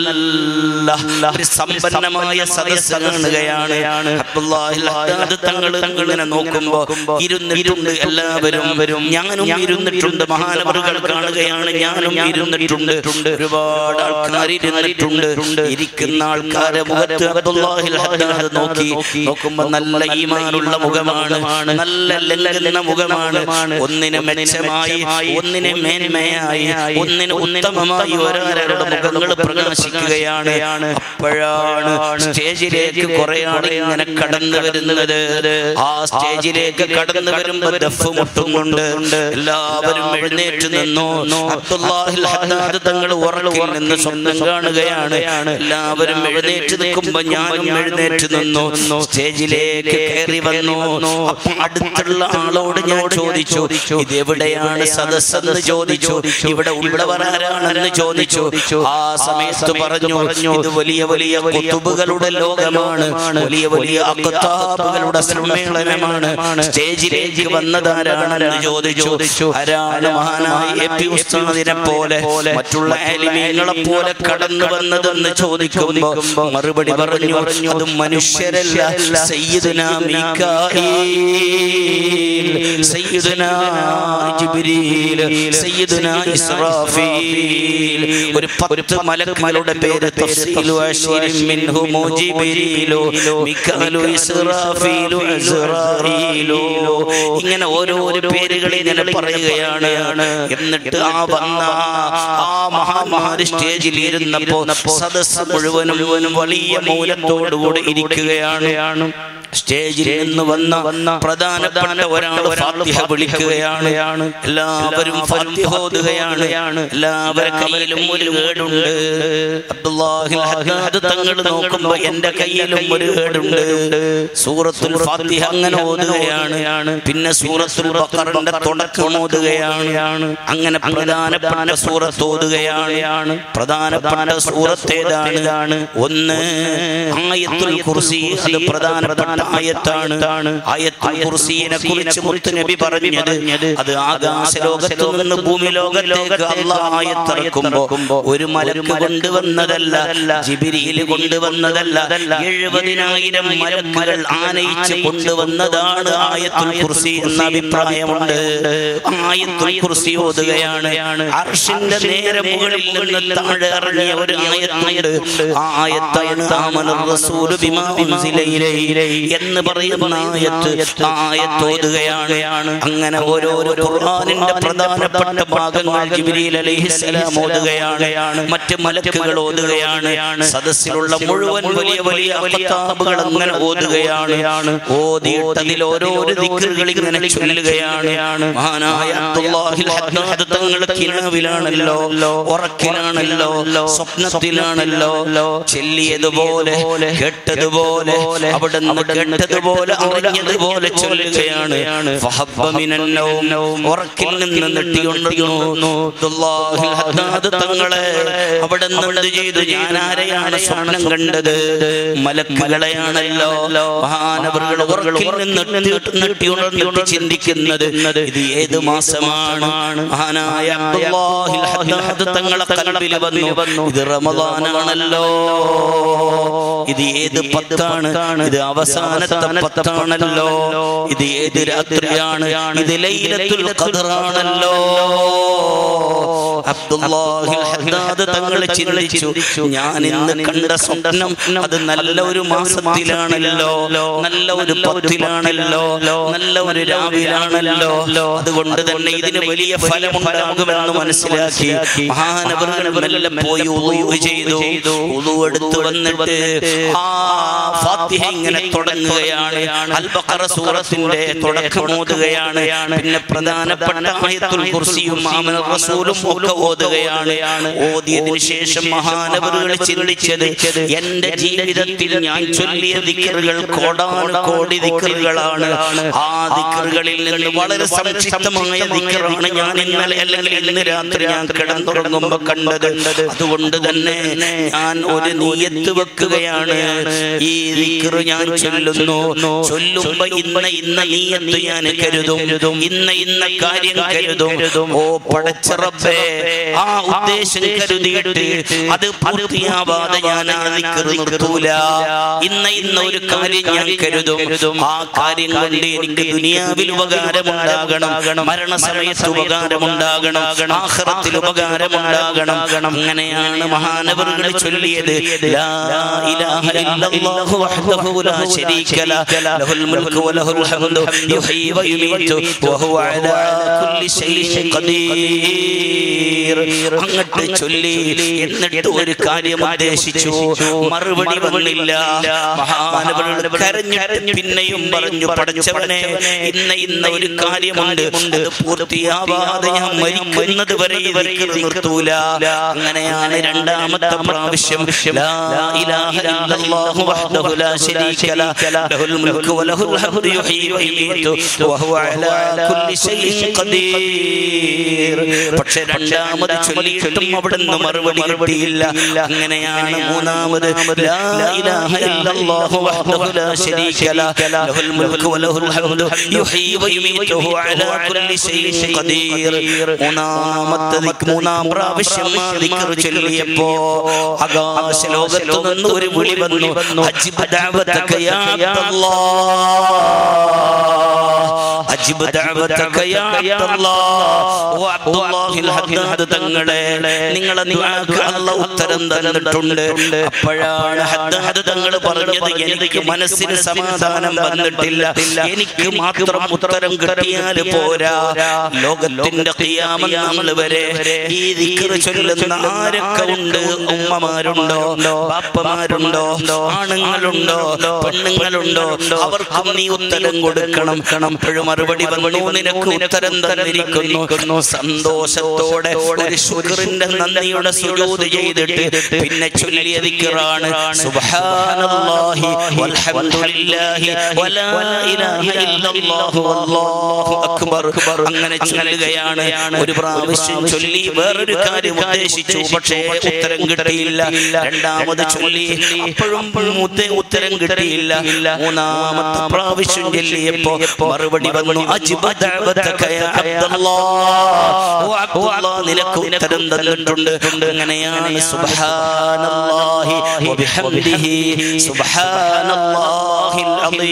നല്ല ഒരു സമ്പന്നമായ സദസ്സ് കാണുകയാണ് അബ്ദുല്ലാഹിൽ ഹദ്ദാദ് തങ്ങൾ ഇങ്ങനെ നോക്കുമ്പോ ഇരുന്നിട്ടുണ്ട് എല്ലാവരും വരും ഞാനും ഇരുന്നിട്ടുണ്ട് മഹാനവറുകൾ കാണുകയാണ് ഞാനും ഇരുന്നിട്ടുണ്ട് ഒരുപാട് ആൾക്കാർ ഇരുന്നിട്ടുണ്ട് ഇരിക്കുന്ന ആൾക്കാരെ മുഖത്ത് അബ്ദുല്ലാഹിൽ ഹദ്ദാദ് നോക്കി നോക്കുമ്പോ നല്ല ഈമാനുള്ള മുഖമാണ് നല്ല ലംഘന മുഖമാണ് ഒന്നിന് മെച്ചമായി ഒന്നിന് മേന്മയായി ഒന്നിന് ഉത്തമമായി ഓരോരുടെ മുഖങ്ങൾ പ്രകാശിക്കുകയാണ് അപ്പോഴാണ് സ്റ്റേജിലേക്ക് കുറെ ആൾ ഇങ്ങനെ കടന്നു വരുന്നത് ആ സ്റ്റേജിലേക്ക് കടന്നു വരുമ്പോൾ വരുമ്പോ ദഫ് മുട്ടുന്നുണ്ട് എല്ലാവരും എഴുന്നേറ്റ് നിന്നു അബ്ദുല്ലാഹിൽ ഹദ്ദാദ് തങ്ങൾ ഉറക്കിൽ നിന്ന് സ്വന്തം കാണുകയാണ് എല്ലാവരും എഴുന്നേറ്റ് നിൽക്കുമ്പോ ഞാനും എഴുന്നേറ്റ് നിന്നു സ്റ്റേജിലേക്ക് കയറി വന്നു അപ്പൊ അടുത്തുള്ള ആളോട് ഞാൻ ചോദിച്ചു ഇത് എവിടെയാണ് സദസ്സെന്ന് ചോദിച്ചു ഇവിടെ ഉള്ളവർ ആരാണെന്ന് ചോദിച്ചു ആ സമയത്ത് പറഞ്ഞു ഇത് വലിയ വലിയ കുത്തുബുകളുടെ ലോകമാണ് വലിയ വലിയ അക്കത്താബുകളുടെ സമ്മേളനമാണ് സ്റ്റേജിലേക്ക് വന്നതാരാണെന്ന് ചോദിച്ചു ആരാണ് മഹാനായ എ പി ഉസ്താദിനെ പോലെ മറ്റുള്ള ആലിമീങ്ങളെ പോലെ കടന്നു വന്നതെന്ന് ചോദിക്കുമ്പോ മറുപടി പറഞ്ഞു അത് മനുഷ്യരല്ല സയ്യിദുന മീകായിൽ സയ്യിദുന ജിബ്രീൽ സയ്യിദുന ഇസ്രാഫീൽ ഒരു പത്ത് മലക്കുകളുടെ പേര് തഫ്സീലു അശ്വരിൻ മിൻഹുമു ജിബ്രീലു മികാലു ഇസ്രാഫീലു അസ്റായീലു ഇങ്ങനെ ഓരോരോ പേരുകൾ ഇങ്ങനെ പറയുകയാണ് എന്നിട്ട് ആ വന്ന ആ മഹാമാരി സ്റ്റേജിൽ ഇരുന്നപ്പോ സദസ് മുഴുവനും വലിയ മൂലത്തോടുകൂടി ഇരിക്കുകയാണ് സ്റ്റേജിൽ നിന്ന് വന്ന വന്ന പ്രധാനപ്പെട്ട ഒരാൾ ഫാത്തിഹ വിളിക്കുകയാണ് എല്ലാവരും ഫാത്തിഹ ഓതുകയാണ് എല്ലാവരുടെ കയ്യിലും ഒരു ഏടുണ്ട് അബ്ദുല്ലാഹിൽ ഹദ്ദാദ് തങ്ങൾ നോക്കുമ്പോ എന്റെ കയ്യിലും ഒരു ഏടുണ്ട് സൂറത്തുൽ ഫാത്തിഹ അങ്ങനെ ഓതുകയാണ് പിന്നെ സൂറത്തുൽ ബഖറിന്റെ തുടക്കം ഓതുകയാണ് അങ്ങനെ പ്രധാനപ്പെട്ട സൂറത്ത് ഓതുകയാണ് പ്രധാനപ്പെട്ട സൂറത്ത് ഏതാണ് ഒന്ന് ആയത്തുൽ കുർസി അത് പ്രധാനപ്പെട്ട ആയത്താണ് ആയത്തുൽ കുർസിയെ കുറിച്ച് മുത്ത് നബി പറഞ്ഞത് അത് ആകാശ ലോകത്തു നിന്ന് ഭൂമി ലോകത്തേക്ക് അള്ളാഹ് ആയത്തിറക്കുമ്പോ ഒരു മലക്ക് കൊണ്ടുവന്നതല്ല ജിബിരിയിൽ കൊണ്ടുവന്നതല്ല എഴുപതിനായിരം മലക്കുകൾ ആനയിച്ച് കൊണ്ടുവന്നതാണ് ആയത്തുൽ കുർസി എന്ന അഭിപ്രായമുണ്ട് ആയത്തുൽ കുർസി ഓതുകയാണ് അർഷിന്റെ നേരെ മുകളിൽ നിന്ന് താഴെ ഇറങ്ങിയ ഒരു ആയത്തുണ്ട് ആ ആയത്താണ് ആമനർ റസൂലു ബിമാ ഉൻസില ഇലൈഹി എന്ന് പറയുന്ന ആയത്ത് ആ ആയത്ത് ഓതുകയാണ് അങ്ങനെ ഓരോരോ ഖുർആനിന്റെ പ്രധാനപ്പെട്ട ഭാഗങ്ങൾ ജിബ്രീൽ അലൈഹിസ്സലാം ഓതുകയാണ് മറ്റ് മലക്കുകൾ ഓതുകയാണ് സദസ്സിലുള്ള മുഴുവൻ വലിയ വലിയ കിതാബുകൾ അങ്ങനെ ഓതുകയാണ് ഓതിയിട്ട് അതിൽ ഓരോരോ ദിക്റുകൾ ഇങ്ങനെ ചൊല്ലുകയാണ് മഹാനായ അബ്ദുല്ലാഹിൽ ഹദ്ദാദ് തങ്ങൾ കിനാവിലാണല്ലോ ഉറക്കിലാണല്ലോ സ്വപ്നത്തിലാണല്ലോ ചെല്ലിയതുപോലെ കേട്ടതുപോലെ അവിടെ നിന്ന് കേട്ടതുപോലെ അറിഞ്ഞതുപോലെ ചൊല്ലുകയാണ് ഫഹബ്ബ മിനൻ നൗം. ഉറക്കിൽ നിന്ന് നെട്ടിയുണർന്നു അബ്ദുല്ലാഹിൽ ഹദ്ദാദ് തങ്ങളെ അവിടെ നിന്ന് എന്ത് ചെയ്തു ഞാൻ ആരെയാണ് സ്വപ്നം കണ്ടത് മലക്കുകളെയാണല്ലോ മഹാനവറുകൾ ഉറക്കിൽ നിന്ന് നെട്ടി- നെട്ടിയുണർന്നിട്ട് ചിന്തിക്കുന്നത് ഇത് ഏത് മാസമാണ് മഹാനായ അബ്ദുല്ലാഹിൽ ഹദ്ദാദ് തങ്ങളെ കൽബിൽ വന്നു ഇത് റമദാനാണല്ലോ ഇത് ഏത് പത്താണ് ഇത് അവസാനത്തെ പത്താണല്ലോ ഇത് ഏത് രാത്രിയാണ് ഇത് ലൈലത്തുൽ ഖദറാണല്ലോ അബ്ദുല്ലാഹിൽ ഹദ്ദാദ് തങ്ങൾ ചിന്തിച്ചു ഞാൻ ഇന്ന് കണ്ട സ്വപ്നം അത് നല്ല ഒരു മാസത്തിലാണല്ലോ നല്ല ഒരു പത്തിലാണല്ലോ നല്ല ഒരു രാവിലാണല്ലോ അതുകൊണ്ട് തന്നെ ഇതിന് വലിയ ഫലമുണ്ടാകുമെന്ന് മനസ്സിലാക്കി മഹാനവറുകൾ മെല്ലെ പോയി ഉളു ചെയ്തു ഉളു എടുത്തു വന്നിട്ട് ആ ഫാത്തിഹ ഇങ്ങനെ തുടങ്ങുകയാണ് അൽ ബഖറ സൂറത്തിന്റെ തുടക്കം ഓതുകയാണ് പിന്നെ പ്രധാനപ്പെട്ട ആയത്തുൽ കുർസിയും ആമന റസൂലും ഒക്കെ ഓതുകയാണ് ഓതിയതിനു ശേഷം മഹാനവറുകൾ ചിന്തിച്ചത് എന്റെ ജീവിതത്തിൽ ഞാൻ ചൊല്ലിയ ദിക്കറുകൾ കോടാനു കോടി ദിക്കറുകളാണ് ആ ദിക്കറുകളിൽ നിന്ന് വളരെ സംക്ഷിപ്തമായ ദിക്കറാണ് ഞാൻ ഇന്നലെ അല്ലെങ്കിൽ ഇന്ന് രാത്രി ഞാൻ കിടന്നുറങ്ങുമ്പോ കണ്ടത് അതുകൊണ്ട് തന്നെ ഞാൻ ഒരു നീയത്ത് വെക്കുകയാണ് ഈ ദിക്കറ് ഞാൻ ചൊല്ലുന്നു ചൊല്ലുമ്പോ ഇന്ന ഇന്ന നീയത്ത് ഞാൻ കരുതും ഇന്ന ഇന്ന കാര്യം കരുതും ഓ പടച്ച റബ്ബേ ആ ഉദ്ദേശം കരുതിയിട്ട് അത് പൂർത്തിയാവാതെ ഞാൻ ആ ദിക്കറ് നിർത്തൂല ഇന്ന ഇന്ന ഒരു കാര്യം ഞാൻ കരുതും ആ കാര്യം കൊണ്ട് എനിക്ക് ദുനിയാവിൽ ഉപകാരമുണ്ടാകണം മരണസമയത്ത് ഉപകാരമുണ്ടാകണം ആഖിറത്തിൽ ഉപകാരമുണ്ടാകണം അങ്ങനെയാണ് മഹാനവറുകൾ ചൊല്ലിയത് ലാ ഇലാഹ ഇല്ലല്ലാഹു വഹ്ദഹു ലാ ശരീക شريك له له الملك وله الحمد يحيي ويميت وهو على كل شيء قدير അങ്ങട്ട് ചൊല്ലി എന്നിട്ട് ഒരു കാര്യം ഉദ്ദേശിച്ചു മറുപടി വന്നില്ല മഹാനവരുടെ കരഞ്ഞു പിന്നെയും പറഞ്ഞു പഠിച്ചവനെ ഇന്ന ഇന്ന ഒരു കാര്യമുണ്ട് അത് പൂർത്തിയാവാതെ ഞാൻ മരിക്കുന്നത് വരെ ഈ ദിക്ർ നിർത്തൂല അങ്ങനെയാണ് രണ്ടാമത്തെ പ്രാവശ്യം ലാ ഇലാഹ ഇല്ലല്ലാഹു വഹ്ദഹു ലാ ശരീക ലഹു ലഹുൽ മുൽക്കു വലഹുൽ ഹംദു യുഹ്യി വയുമീതു വഹുവ അലാ കുല്ലി ശൈഇൻ ഖദീർ പക്ഷേ രണ്ടാമത് ചൊല്ലിയിട്ടും അവിടുന്ന് മറുപടി കിട്ടിയില്ല അങ്ങനെയാണ് മൂന്നാമത് ലാ ഇലാഹ ഇല്ലല്ലാഹു വഹ്ദഹു ലാ ശരീക ലഹു ലഹുൽ മുൽക്കു വലഹുൽ ഹംദു യുഹ്യി വയുമീതു വഹുവ അലാ കുല്ലി ശൈഇൻ ഖദീർ മൂന്നാമത്തെ ദിക്ർ മൂന്നാം പ്രാവശ്യം ആ ദിക്ർ ചൊല്ലിയപ്പോ ആകാശ ലോകത്തു നിന്ന് ഒരു വിളി വന്നു അജിബ് ദഅവതക യാ അബ്ദല്ലാഹ് അജിബ് ദഅവതക യാ അബ്ദല്ലാഹ് ഓ അബ്ദുല്ലാഹിൽ ഹദ്ദാദ് തങ്ങളെ നിങ്ങളെ ദുആക്ക് അല്ലാഹ് ഉത്തരം തന്നിട്ടുണ്ട് അപ്പോഴാണ് ഹദ്ദാദ് തങ്ങൾ പറഞ്ഞത് എനിക്ക് മനസ്സിന് സമാധാനം വന്നിട്ടില്ല എനിക്ക് മാത്രം ഉത്തരം കിട്ടിയാൽ പോരാ ലോകത്തിന്റെ ഖിയാമം നാൾ വരെ ഈ ദിക്ർ ചൊല്ലുന്ന ആരൊക്കെ ഉണ്ട് ഉമ്മമാരുണ്ടോ ബാപ്പമാരുണ്ടോ ആണുങ്ങളുണ്ടോ പെണ്ണുങ്ങളുണ്ടോ അവർക്കും നീ ഉത്തരം കൊടുക്കണം അപ്പോഴും മറുപടി വന്നു നിനക്ക് ഉത്തരം തന്നിരിക്കുന്നു സന്തോഷത്തോടെ ഒരു ശുക്രിന്റെ നന്ദിയുടെ സുജൂദ് ചെയ്തിട്ട് പിന്നെ ചൊല്ലിയ ദിക്റാണ് സുബ്ഹാനല്ലാഹി വൽഹംദുലില്ലാഹി വലാ ഇലാഹ ഇല്ലല്ലാഹു വല്ലാഹു അക്ബർ അങ്ങനെ ചൊല്ലുകയാണ് ഒരു പ്രാവശ്യം ചൊല്ലി വേറൊരു കാര്യം ഉദ്ദേശിച്ചു പക്ഷേ ഉത്തരം കിട്ടിയില്ല രണ്ടാമത് ചൊല്ലി അപ്പോഴും ഉത്ത- ഉത്തരം കിട്ടിയില്ല മൂന്നാമത്തെ പ്രാവശ്യം ചൊല്ലിയപ്പോ മറുപടി വന്നു അജിബ ദഅവതക യാ അബ്ദല്ലാഹ് ഓ അബ്ദുല്ലാഹ് നിനക്ക് ഉത്തരം തന്നിട്ടുണ്ട് അങ്ങനെയാണ് സുബ്ഹാനല്ലാഹി വബിഹംദിഹി സുബ്ഹാനല്ലാഹിൽ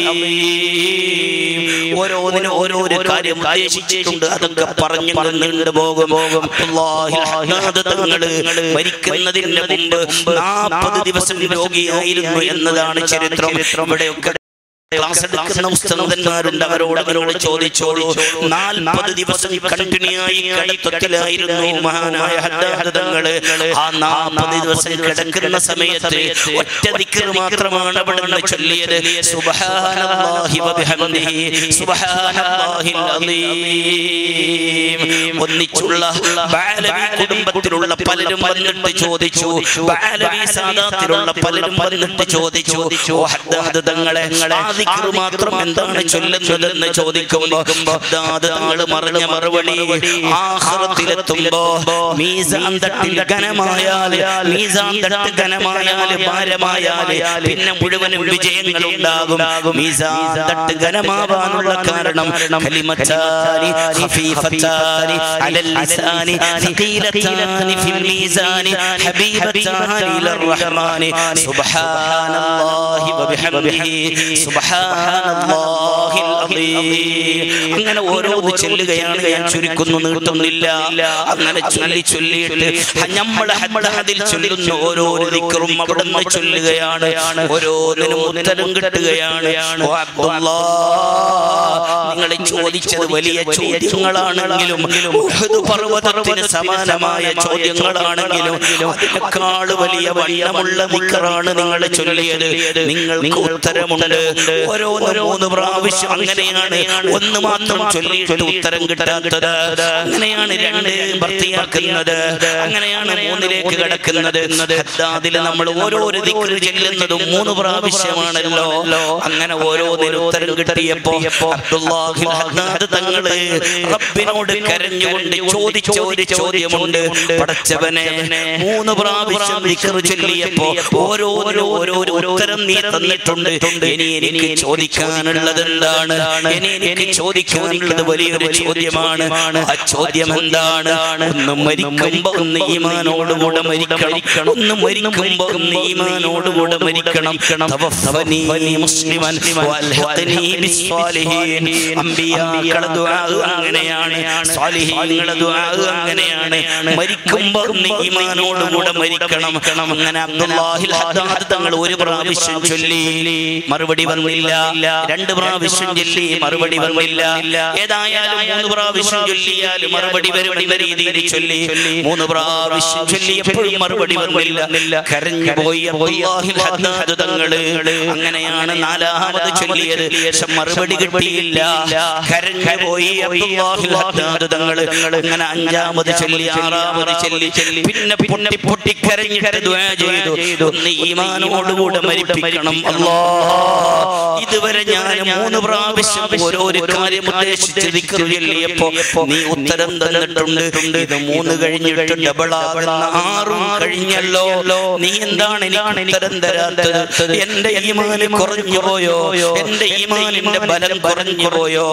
അളീം ഓരോന്നിനും ഓരോരോ കാര്യം ഉദ്ദേശിച്ചിട്ടുണ്ട് അതൊക്കെ പറഞ്ഞു നീണ്ടു പോകും അബ്ദുല്ലാഹിൽ ഹദ്ദാദ് തങ്ങള് മരിക്കുന്നതിന് മുമ്പ് നാൽപ്പത് ദിവസം രോഗിയായിരുന്നു എന്നതാണ് ചരിത്രം ഇവിടെയൊക്കെ ക്ലാസ് എടുക്കുന്ന ഉസ്താദന്മാരുണ്ട് അവരോട് അവരോട് ചോദിച്ചോളൂ നാൽപ്പത് ദിവസം കണ്ടിന്യൂ ആയി കിടത്തത്തിലായിരുന്നു മഹാനായ ഹദ്ദാദ് തങ്ങള് ആ നാൽപ്പത് ദിവസം കിടക്കുന്ന സമയത്ത് ഒറ്റ ദിക്ർ മാത്രമാണ് അവിടുന്ന് ചൊല്ലിയത് സുബ്ഹാനല്ലാഹി വബിഹംദിഹി സുബ്ഹാനല്ലാഹിൽ അലീം ഒന്നിച്ചുള്ള ബാലവി കുടുംബത്തിലുള്ള പലരും വന്നിട്ട് ചോദിച്ചു ബാലവി സാദാത്തിലുള്ള പലരും വന്നിട്ട് ചോദിച്ചു ഓ ഹദ്ദാദ് തങ്ങളെ ആ ദിക്ർ മാത്രം എന്താണ് ചൊല്ലുന്നതെന്ന് ചോദിക്കുമ്പോ ഹദ്ദാദ് തങ്ങള് മറിഞ്ഞ മറുപടി ആഖിറത്തിലെത്തുമ്പോ മീസാൻ തട്ടിൽ ഘനമായാൽ മീസാൻ തട്ട് ഘനമായാൽ ഭാരമായാൽ പിന്നെ മുഴുവനും വിജയങ്ങൾ ഉണ്ടാകും മീസാൻ തട്ട് ഘനമാവാനുള്ള കാരണം കലിമത്താനി ഖഫീഫത്താനി അലൽ ലിസാനി ثقيلتان في الميزان حبيبتان إلى الرحمن سبحان الله وبحمده سبحان الله العظيم അങ്ങനെ ഓരോന്ന് ചെല്ലുകയാണ് ഞാൻ ചുരുക്കുന്നു നീട്ടുന്നില്ല അങ്ങനെ ചൊല്ലി ചൊല്ലിയിട്ട് നമ്മളെ നമ്മളെ അതിൽ ചൊല്ലുന്ന ഓരോ ദിക്കറും അവിടെ നിന്ന് ചൊല്ലുകയാണ് ഓരോന്നിനും ഉത്തരം കിട്ടുകയാണ് ഓ അബ്ദുല്ലാ നിങ്ങൾ ചോദിച്ചത് വലിയ ചോദ്യങ്ങളാണെങ്കിലും ഉഹദ് പർവ്വതത്തിന് സമാനമായ ചോദ്യങ്ങളാണെങ്കിലും അതിനേക്കാൾ വലിയ വണ്ണമുള്ള ദിക്കറാണ് നിങ്ങൾ ചൊല്ലിയത് നിങ്ങൾക്ക് ഉത്തരമുണ്ട് ഓരോ മൂന്ന് പ്രാവശ്യം അങ്ങനെയാണ് ഒന്ന് മാത്രം ചൊല്ലിയിട്ട് ഉത്തരം കിട്ടാത്തത് അങ്ങനെയാണ് രണ്ട് ഭർത്തിയാക്കുന്നത് അങ്ങനെയാണ് മൂന്നിലേക്ക് കിടക്കുന്നത് അതിൽ നമ്മൾ ഓരോരോ ദിക്കറ് ചെല്ലുന്നതും മൂന്ന് പ്രാവശ്യമാണല്ലോ അങ്ങനെ ഓരോന്നിനും ഉത്തരം കിട്ടിയപ്പോ അബ്ദുല്ലാഹി ഹദ്ദാദ് തങ്ങള് റബ്ബിനോട് കരഞ്ഞുകൊണ്ട് ചോദിച്ച ഒരു ചോദ്യമുണ്ട് പടച്ചവനെ മൂന്ന് പ്രാവശ്യം ദിക്ർ ചൊല്ലിയപ്പോ ഓരോരോ ഓരോരോ ഉത്തരം നീ തന്നിട്ടുണ്ട് ഇനി എനിക്ക് ചോദിക്കാനുള്ളത് എന്താണ് ഇനി എനിക്ക് ചോദിക്കാനുള്ളത് വലിയൊരു ചോദ്യമാണ് ആ ചോദ്യം എന്താണ് ഒന്ന് മരിക്കുമ്പോ ഒന്ന് ഈമാനോടുകൂടെ മരിക്കണം ഒന്ന് മരിക്കുമ്പോ ഒന്ന് ഈമാനോടുകൂടെ മരിക്കണം തവഫനി മുസ്ലിമൻ വൽഹഖനി ബിസ്സാലിഹീൻ അംബിയാക്കളുടെ ദുആ അങ്ങനെയാണ് സാലിഹീങ്ങളുടെ ദുആ അങ്ങനെയാണ് മരിക്കുമ്പോ ഒന്ന് ഈമാനോടുകൂടെ മരിക്കണം അങ്ങനെ അബ്ദുല്ലാഹിൽ ഹദ്ദാദ് തങ്ങൾ ഒരു പ്രാവശ്യം ചൊല്ലി മറുപടി വന്നില്ല വന്നില്ല രണ്ട് പ്രാവശ്യം ചൊല്ലി മറുപടി വന്നില്ല ഏതായാലും മൂന്ന് പ്രാവശ്യം ചൊല്ലിയാൽ മറുപടി വരുമെന്ന രീതിയിൽ ചൊല്ലി മൂന്ന് പ്രാവശ്യം ചൊല്ലിയപ്പോഴും മറുപടി വന്നില്ല കരഞ്ഞു പോയി അബ്ദുല്ലാഹിൽ ഹദ്ദാദ് തങ്ങള് അങ്ങനെയാണ് നാലാമത് ചൊല്ലിയത് പക്ഷെ മറുപടി കിട്ടിയില്ല കരഞ്ഞു പോയി അബ്ദുല്ലാഹിൽ ഹദ്ദാദ് തങ്ങള് അങ്ങനെ അഞ്ചാമത് ചൊല്ലി ആറാമത് ചൊല്ലി പിന്നെ പൊട്ടി പൊട്ടി കരഞ്ഞിട്ട് ദുആ ചെയ്തു ഒന്ന് ഈമാനോടുകൂടെ മരിപ്പിക്കണം അല്ലാ ഇതുവരെ ഞാൻ മൂന്ന് പ്രാവശ്യം ഓരോരോ കാര്യം ഉദ്ദേശിച്ച് ദിക്ർ ചൊല്ലിയപ്പോ നീ ഉത്തരം തന്നിട്ടുണ്ട് ഇത് മൂന്ന് കഴിഞ്ഞിട്ട് ഡബിളാകുന്ന ആറും കഴിഞ്ഞല്ലോ നീ എന്താണ് എനിക്ക് ഉത്തരം തരാത്തത് എന്റെ ഈമാന് കുറഞ്ഞു പോയോ എന്റെ ഈമാനിന്റെ ബലം കുറഞ്ഞു പോയോ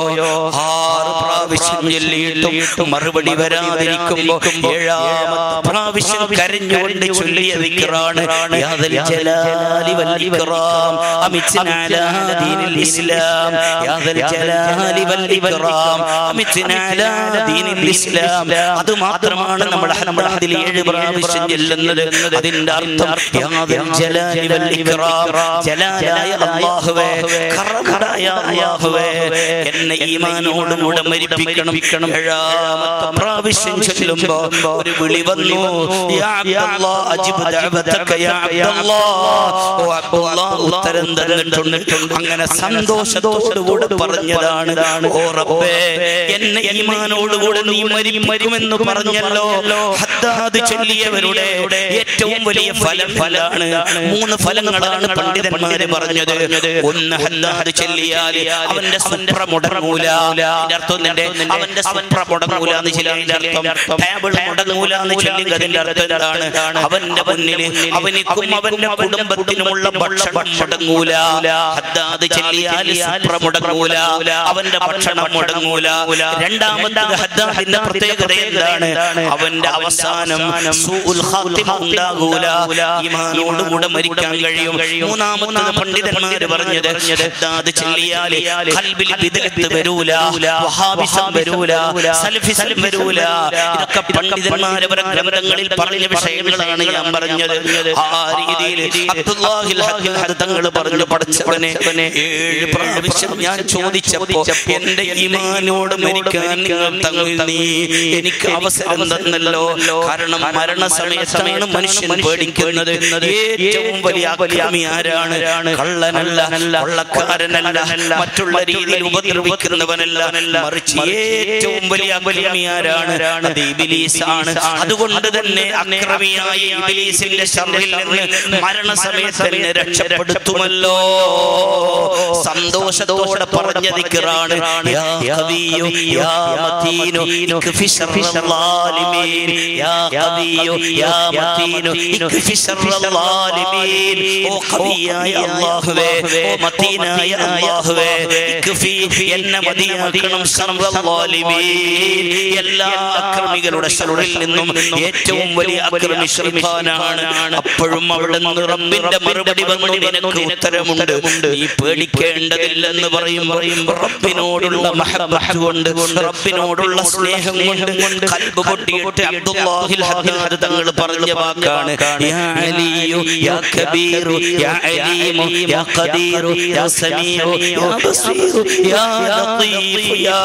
ആറ് പ്രാവശ്യം ചൊല്ലിയിട്ടും മറുപടി വരാതിരിക്കുമ്പോ ഏഴാമത്തെ പ്രാവശ്യം കരഞ്ഞുകൊണ്ട് ചൊല്ലിയ ദിക്റാണ് യാദൽ ജലാലി വൽ ഇക്റാം അമിത്ന അലാ ദീനിൽ ഇസ്ലാം യാദൽ ജലാലി വൽ ഇക്റാം അമിത്ന അലാ ദീനിൽ ഇസ്ലാം അത് മാത്രമാണ് നമ്മുടെ ഹംദാദിൽ ഏഴ് പ്രാവശ്യം ചൊല്ലുന്നത് അതിന്റെ അർത്ഥം യാദൽ ജലാലി വൽ ഇക്റാം ജലാലായ അല്ലാഹുവേ കറകടായ അല്ലാഹുവേ എന്നെ ഈമാനോടുകൂടെ മരിപ്പിക്കണം ഏഴാമത്തെ പ്രാവശ്യം ചൊല്ലുമ്പോ ഒരു വിളി വന്നു യാ അബ്ദല്ലാ അജിബ് ദഅവതക യാ അബ്ദല്ലാ ഓ അബ്ദല്ലാ ഉത്തരം തന്നിട്ടുണ്ട് അങ്ങനെ സന്തോഷത്തോടുകൂടെ പറഞ്ഞതാണ് ഓ റബ്ബേ എന്നെ ഈമാനോടുകൂടെ നീ മരിക്കുമെന്ന് പറഞ്ഞല്ലോ ഹദ്ദാദ് ചൊല്ലിയവരുടെ ഏറ്റവും വലിയ ഫലം ഫലാണ് മൂന്ന് ഫലങ്ങളാണ് പണ്ഡിതന്മാര് പറഞ്ഞത് ഒന്ന് ഹദ്ദാദ് ചൊല്ലിയാൽ അവന്റെ സുപ്ര മുടങ്ങൂല അതിന്റെ അർത്ഥം നിന്റെ അവന്റെ സുപ്ര മുടങ്ങൂല എന്ന് ചില അർത്ഥം ടേബിൾ മുടങ്ങൂല എന്ന് ചൊല്ലിയ അതിന്റെ അർത്ഥം എന്താണ് അവന്റെ മുന്നിൽ അവനിക്കും അവന്റെ കുടുംബത്തിനുമുള്ള ഭക്ഷണം മുടങ്ങൂല ഹദ്ദാദ് ചൊല്ലിയാൽ സുപ്ര മുടങ്ങൂല അവന്റെ ഭക്ഷണം മുടങ്ങൂല രണ്ടാമത്തെ ഹദ്ദാദിന്റെ പ്രത്യേകത എന്താണ് അവന്റെ അവസാനം സൂഉൽ ഖാത്തിമ ഉണ്ടാകൂല ഈമാനോടുകൂടെ മരിക്കാൻ കഴിയും മൂന്നാമത്തത് പണ്ഡിതന്മാര് പറഞ്ഞത് ഹദ്ദാദ് ചൊല്ലിയാൽ ഖൽബിൽ ബിദ്അത്ത് വരൂല വഹാബിസം വരൂല സലഫിസം വരൂല ഇതൊക്കെ പണ്ഡിതന്മാർ അവരുടെ ഗ്രന്ഥങ്ങളിൽ പറഞ്ഞ വിഷയങ്ങളാണ് ഞാൻ പറഞ്ഞത് ആ രീതിയിൽ അബ്ദുല്ലാഹിൽ ഹദ്ദാദ് തങ്ങൾ പറഞ്ഞു പഠിച്ചവനെ ഏഴ് പ്രാവശ്യം ഞാൻ ചോദിച്ചപ്പോ എന്റെ ഈമാനോട് മരിക്കാൻ നിങ്ങൾ തങ്ങൾ നീ എനിക്ക് അവസരം തന്നല്ലോ കാരണം മരണസമയത്താണ് മനുഷ്യൻ പേടിക്കുന്നത് ഏറ്റവും വലിയ അക്രമി ആരാണ് കള്ളനല്ല കൊള്ളക്കാരനല്ല മറ്റുള്ള രീതിയിൽ ഉപദ്രവിക്കുന്നവനല്ല മറിച്ച് ഏറ്റവും വലിയ അക്രമി ആരാണ് അത് ഇബിലീസാണ് അതുകൊണ്ട് തന്നെ അക്രമിയായ ഇബിലീസിന്റെ ശർറിൽ നിന്ന് മരണസമയത്ത് തന്നെ രക്ഷപ്പെടുത്തുമല്ലോ സന്തോഷത്തോടെ പറഞ്ഞ ദിക്റാണ് യാ ഖവിയ്യു യാ മതീനു ഇക്ഫി ശർറൽ ളാലിമീൻ യാ ഖവിയ്യു യാ മതീനു ഇക്ഫി ശർറൽ ളാലിമീൻ ഓ ഖവിയായ അല്ലാഹുവേ ഓ മതീനായ അല്ലാഹുവേ ഇക്ഫി എന്നെ മതിയാക്കണം ശർറൽ ളാലിമീൻ എല്ലാ അക്രമികളുടെ ശർറിൽ നിന്നും ഏറ്റവും വലിയ അക്രമി ശ്രീഫാനാണ് അപ്പോഴും അവിടെ നിന്ന് റബ്ബിന്റെ മറുപടി വന്നു നിനക്ക് ഉത്തരമുണ്ട് നീ പേടിക്കേണ്ടതില്ലെന്ന് പറയും പറയും റബ്ബിനോടുള്ള മഹബത്ത് കൊണ്ട് റബ്ബിനോടുള്ള സ്നേഹം കൊണ്ട് കൽബ് പൊട്ടിയിട്ട് അബ്ദുല്ലാഹിൽ ഹദ്ദാദ് തങ്ങൾ പറഞ്ഞ വാക്കാണ് യാ അലിയു യാ കബീറു യാ അലീമു യാ ഖദീറു യാ സമീഉ യാ ബസീറു യാ ലത്തീഫു യാ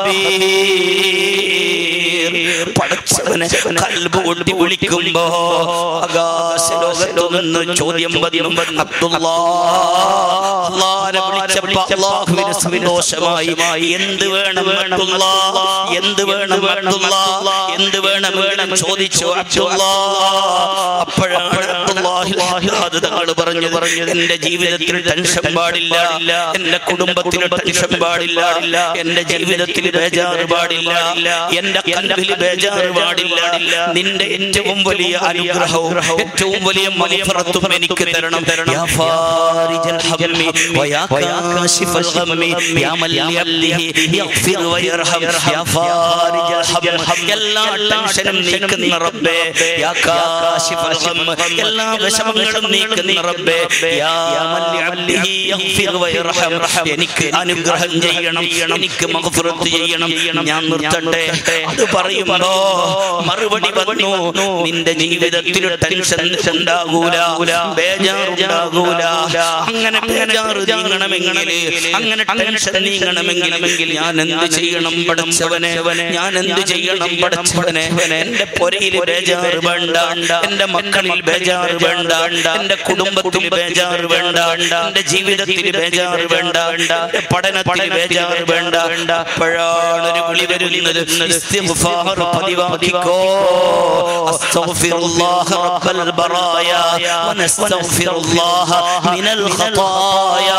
ഖബീർ പടച്ചവനെ കൽബ് കൊണ്ട് വിളിക്കുമ്പോ ആകാശ ലോകത്തു നിന്ന് ചോദ്യം വരും അബ്ദുല്ലാനെ വിളിച്ചപ്പോ അള്ളാഹുവിന് സന്തോഷമായി എന്ത് വേണം അബ്ദുല്ലാ എന്ത് വേണം അബ്ദുല്ലാ എന്ത് വേണം വേണം ചോദിച്ചു അബ്ദുല്ലാ അപ്പോഴാണ് അബ്ദുല്ലാഹി തങ്ങൾ പറഞ്ഞു പറഞ്ഞു എന്റെ ജീവിതത്തിൽ ടെൻഷൻ പാടില്ല എന്റെ കുടുംബത്തിന് ടെൻഷൻ പാടില്ല എന്റെ ജീവിതത്തിൽ ബേജാറ് പാടില്ല എന്റെ കൽബിൽ ബേജാറ് പാടില്ല നിന്റെ ഏറ്റവും വലിയ അനുഗ്രഹവും ഏറ്റവും വലിയ മലഫറത്തും എനിക്ക് തരണം തരണം യാ ഫാരിജൽ ഹമ്മി വയാ കാശിഫൽ ഹമ്മി യാ മൻ ലിഅബ്ദിഹി യഗ്ഫിർ വയർഹം യാ ഫാരിജൽ ഹമ്മി എല്ലാ ടെൻഷനും നീക്കുന്ന റബ്ബേ യാ കാശിഫൽ ഹമ്മ് എല്ലാ വിഷമങ്ങളും നീക്കുന്ന റബ്ബേ യാ മൻ ലിഅബ്ദിഹി യഗ്ഫിർ വയർഹം എനിക്ക് അനുഗ്രഹം ചെയ്യണം എനിക്ക് മഗ്ഫിറത്ത് ചെയ്യണം ഞാൻ നിർത്തട്ടെ അത് പറയുമ്പോ മറുപടി വന്നു നിന്റെ ജീവിതത്തിൽ ടെൻഷൻ ഉണ്ടാകൂല ബേജാറുണ്ടാകൂല അങ്ങനെ ബേജാറ് നീങ്ങണമെങ്കിൽ അങ്ങനെ ടെൻഷൻ നീങ്ങണമെങ്കിൽ ഞാൻ എന്ത് ചെയ്യണം പഠിച്ചവനെ ഞാൻ എന്ത് ചെയ്യണം പഠിച്ചവനെ എന്റെ പൊരയിൽ ബേജാറ് വേണ്ട എന്റെ മക്കളിൽ ബേജാറ് വേണ്ട എന്റെ കുടുംബത്തിൽ ബേജാറ് വേണ്ട എന്റെ ജീവിതത്തിൽ ബേജാറ് വേണ്ട എന്റെ പഠനത്തിൽ ബേജാറ് വേണ്ട അപ്പോഴാണ് ഒരു വിളി വരുന്നത് ഇസ്തിഗ്ഫാർ പതിവാക്കിക്കോ അസ്തഗ്ഫിറുല്ലാഹ റബ്ബൽ ബറായ വനസ്തഗ്ഫിറുല്ലാഹ മിനൽ ഖതായ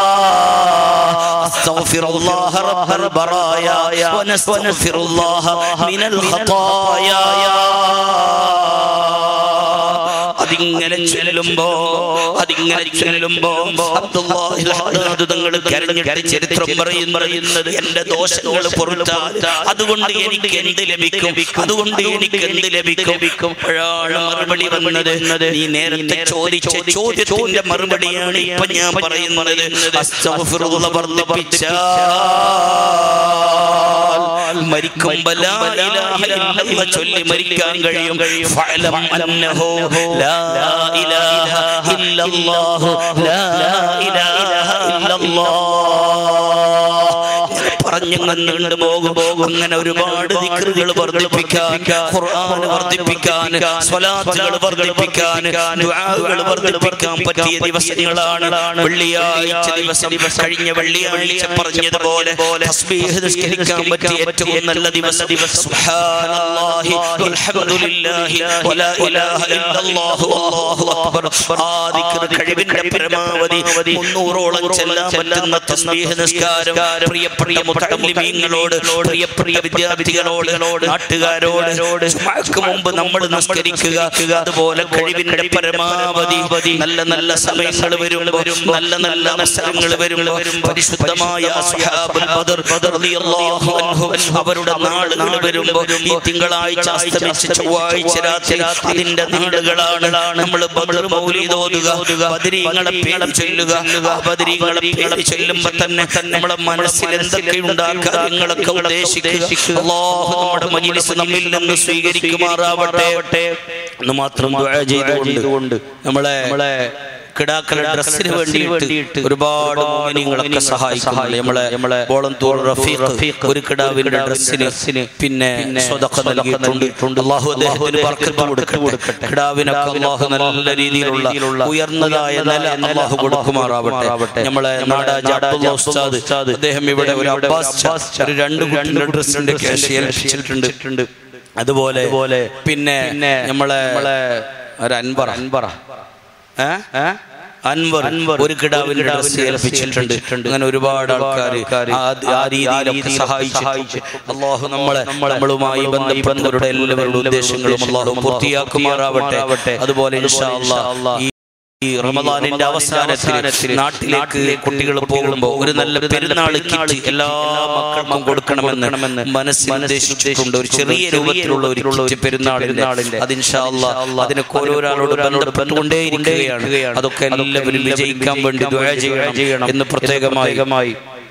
أستغفر الله رب البرايا ونستغفر الله من الخطايا അതിങ്ങനെ ചെല്ലുമ്പോ അതിങ്ങനെ ചെല്ലുമ്പോ അബ്ദുല്ലാഹിൽ ഹദ്ദാദ് തങ്ങൾ കരഞ്ഞിട്ട് ചരിത്രം പറയും പറയുന്നത് എന്റെ ദോഷങ്ങൾ പൊറുത്താൽ അതുകൊണ്ട് എനിക്ക് എന്ത് ലഭിക്കും അതുകൊണ്ട് എനിക്ക് എന്ത് ലഭിക്കും അപ്പോഴാണ് മറുപടി വന്നത് നീ നേരത്തെ ചോദിച്ച ചോദ്യത്തിന്റെ മറുപടിയാണ് ഇപ്പൊ ഞാൻ പറയുന്നത് അസ്തഗ്ഫിറുല്ലാഹ് വർദ്ധിപ്പിച്ചാൽ മരിക്കുമ്പോ ലാ ഇലാഹ ഇല്ലല്ലാഹ് ചൊല്ലി മരിക്കാൻ കഴിയും ഫഅലം അന്നഹു ലാ ഇലാഹ ഇല്ലല്ലാഹ് ലാ ഇലാഹ ഇല്ലല്ലാഹ് പറഞ്ഞങ്ങ് നീണ്ടു പോകും അങ്ങനെ ഒരുപാട് ദിക്റുകൾ വർദ്ധിപ്പിക്കാൻ ഖുർആൻ വർദ്ധിപ്പിക്കാൻ സ്വലാത്തുകൾ വർദ്ധിപ്പിക്കാൻ ദുആകൾ വർദ്ധിപ്പിക്കാൻ പറ്റിയ ദിവസങ്ങളാണ് വെള്ളിയാഴ്ച ദിവസം കഴിഞ്ഞ വെള്ളിയാഴ്ച പറഞ്ഞതുപോലെ തസ്ബീഹ് നിസ്കരിക്കാൻ പറ്റിയ ഏറ്റവും നല്ല ദിവസം സുബ്ഹാനല്ലാഹി വൽഹംദുലില്ലാഹി വലാ ഇലാഹ ഇല്ലല്ലാഹു അല്ലാഹു അക്ബർ ആ ദിക്ർ കഴിവിന്റെ പരമാവധി മുന്നൂറോളം ചെല്ലാൻ പറ്റുന്ന തസ്ബീഹ് നിസ്കാരം പ്രിയപ്പെട്ട മുത്തലിമീങ്ങളോട് പ്രിയപ്പെട്ട വിദ്യാർത്ഥികളോട് നാട്ടുകാരോട് ജുമാക്ക് മുമ്പ് നമ്മൾ നിസ്കരിക്കുക അതുപോലെ കഴിവിന്റെ പരമാവധി നല്ല നല്ല സമയങ്ങൾ വരുമ്പോ നല്ല നല്ല അവസരങ്ങൾ വരുമ്പോ പരിശുദ്ധമായ അസ്ഹാബുൽ ബദർ റളിയല്ലാഹു അൻഹു അവരുടെ നാളുകൾ വരുമ്പോ ഈ തിങ്കളാഴ്ച അസ്തമിച്ച് ചൊവ്വാഴ്ച രാത്രി അതിന്റെ നാളുകളാണ് നമ്മൾ ബദർ മൗലീദ് ഓതുക ബദരീങ്ങളെ പേര് ചൊല്ലുക ആ ബദരീങ്ങളെ പേര് ചൊല്ലുമ്പോ തന്നെ നമ്മുടെ മനസ്സിൽ എന്തൊക്കെ ഉണ്ടാ കാര്യങ്ങളൊക്കെ ഉദ്ദേശിക്കുക അല്ലാഹു നമ്മുടെ മജ്ലിസ് നമ്മിൽ നിന്ന് സ്വീകരിക്കുമാറാവട്ടെ എന്ന് മാത്രം ദുആ ചെയ്തുകൊണ്ട് നമ്മളെ നമ്മളെ കിടാക്കളുടെ ഡ്രസ്സിന് വേണ്ടിയിട്ട് ഒരുപാട് മോമിനിങ്ങളൊക്കെ സഹായിക്കുന്നുണ്ട് നമ്മളെ നമ്മളെ ബോളന്തൂർ റഫീഖ് ഒരു കിടാവിന്റെ ഡ്രസ്സിന് പിന്നെ സ്വതക്ക നൽകിയിട്ടുണ്ട് അള്ളാഹു അദ്ദേഹത്തിന് ബർക്കത്ത് കൊടുക്കട്ടെ കിടാവിനൊക്കെ അള്ളാഹു നല്ല രീതിയിലുള്ള ഉയർന്നതായ നില അള്ളാഹു കൊടുക്കുമാറാവട്ടെ നമ്മളെ നാടാജ് അബ്ദുള്ള ഉസ്താദ് അദ്ദേഹം ഇവിടെ ഒരു അബ്ബാസ് ഒരു രണ്ട് കുട്ടികളുടെ ഡ്രസ്സിന്റെ ക്യാഷ് ഏൽപ്പിച്ചിട്ടുണ്ട് അതുപോലെ പിന്നെ നമ്മളെ ഒരു അൻപറ അൻപറ അൻവർ ഒരു കിടാവിന്റെ ഡ്രസ് ഏൽപ്പിച്ചിട്ടുണ്ട് അങ്ങനെ ഒരുപാട് ആൾക്കാർ ആ രീതിയിലൊക്കെ സഹായിച്ച് അള്ളാഹു നമ്മളെ നമ്മളുമായി ബന്ധപ്പെട്ടവരുടെ എല്ലാവരുടെ ഉദ്ദേശങ്ങളും അള്ളാഹു പൂർത്തിയാക്കുമാറാവട്ടെ അതുപോലെ ഇൻഷാ അല്ലാഹ് ഈ ഈ റമദാനിന്റെ അവസാനത്തിൽ നാട്ടിലേക്ക് കുട്ടികൾ പോകുമ്പോൾ ഒരു നല്ല പെരുന്നാൾ കിറ്റ് എല്ലാ മക്കൾക്കും കൊടുക്കണമെന്ന് മനസ്സിൽ ഉദ്ദേശിച്ചിട്ടുണ്ട് ഒരു ചെറിയ രൂപത്തിലുള്ള ഒരു കിറ്റ് പെരുന്നാളിന്റെ അത് ഇൻഷാ അല്ലാഹ് അതിനൊക്കെ ഓരോരാളോട് ബന്ധപ്പെട്ടുകൊണ്ടേയിരിക്കുകയാണ് അതൊക്കെ എല്ലാവരും വിജയിക്കാൻ വേണ്ടി ദുആ ചെയ്യണം എന്ന് പ്രത്യേകമായി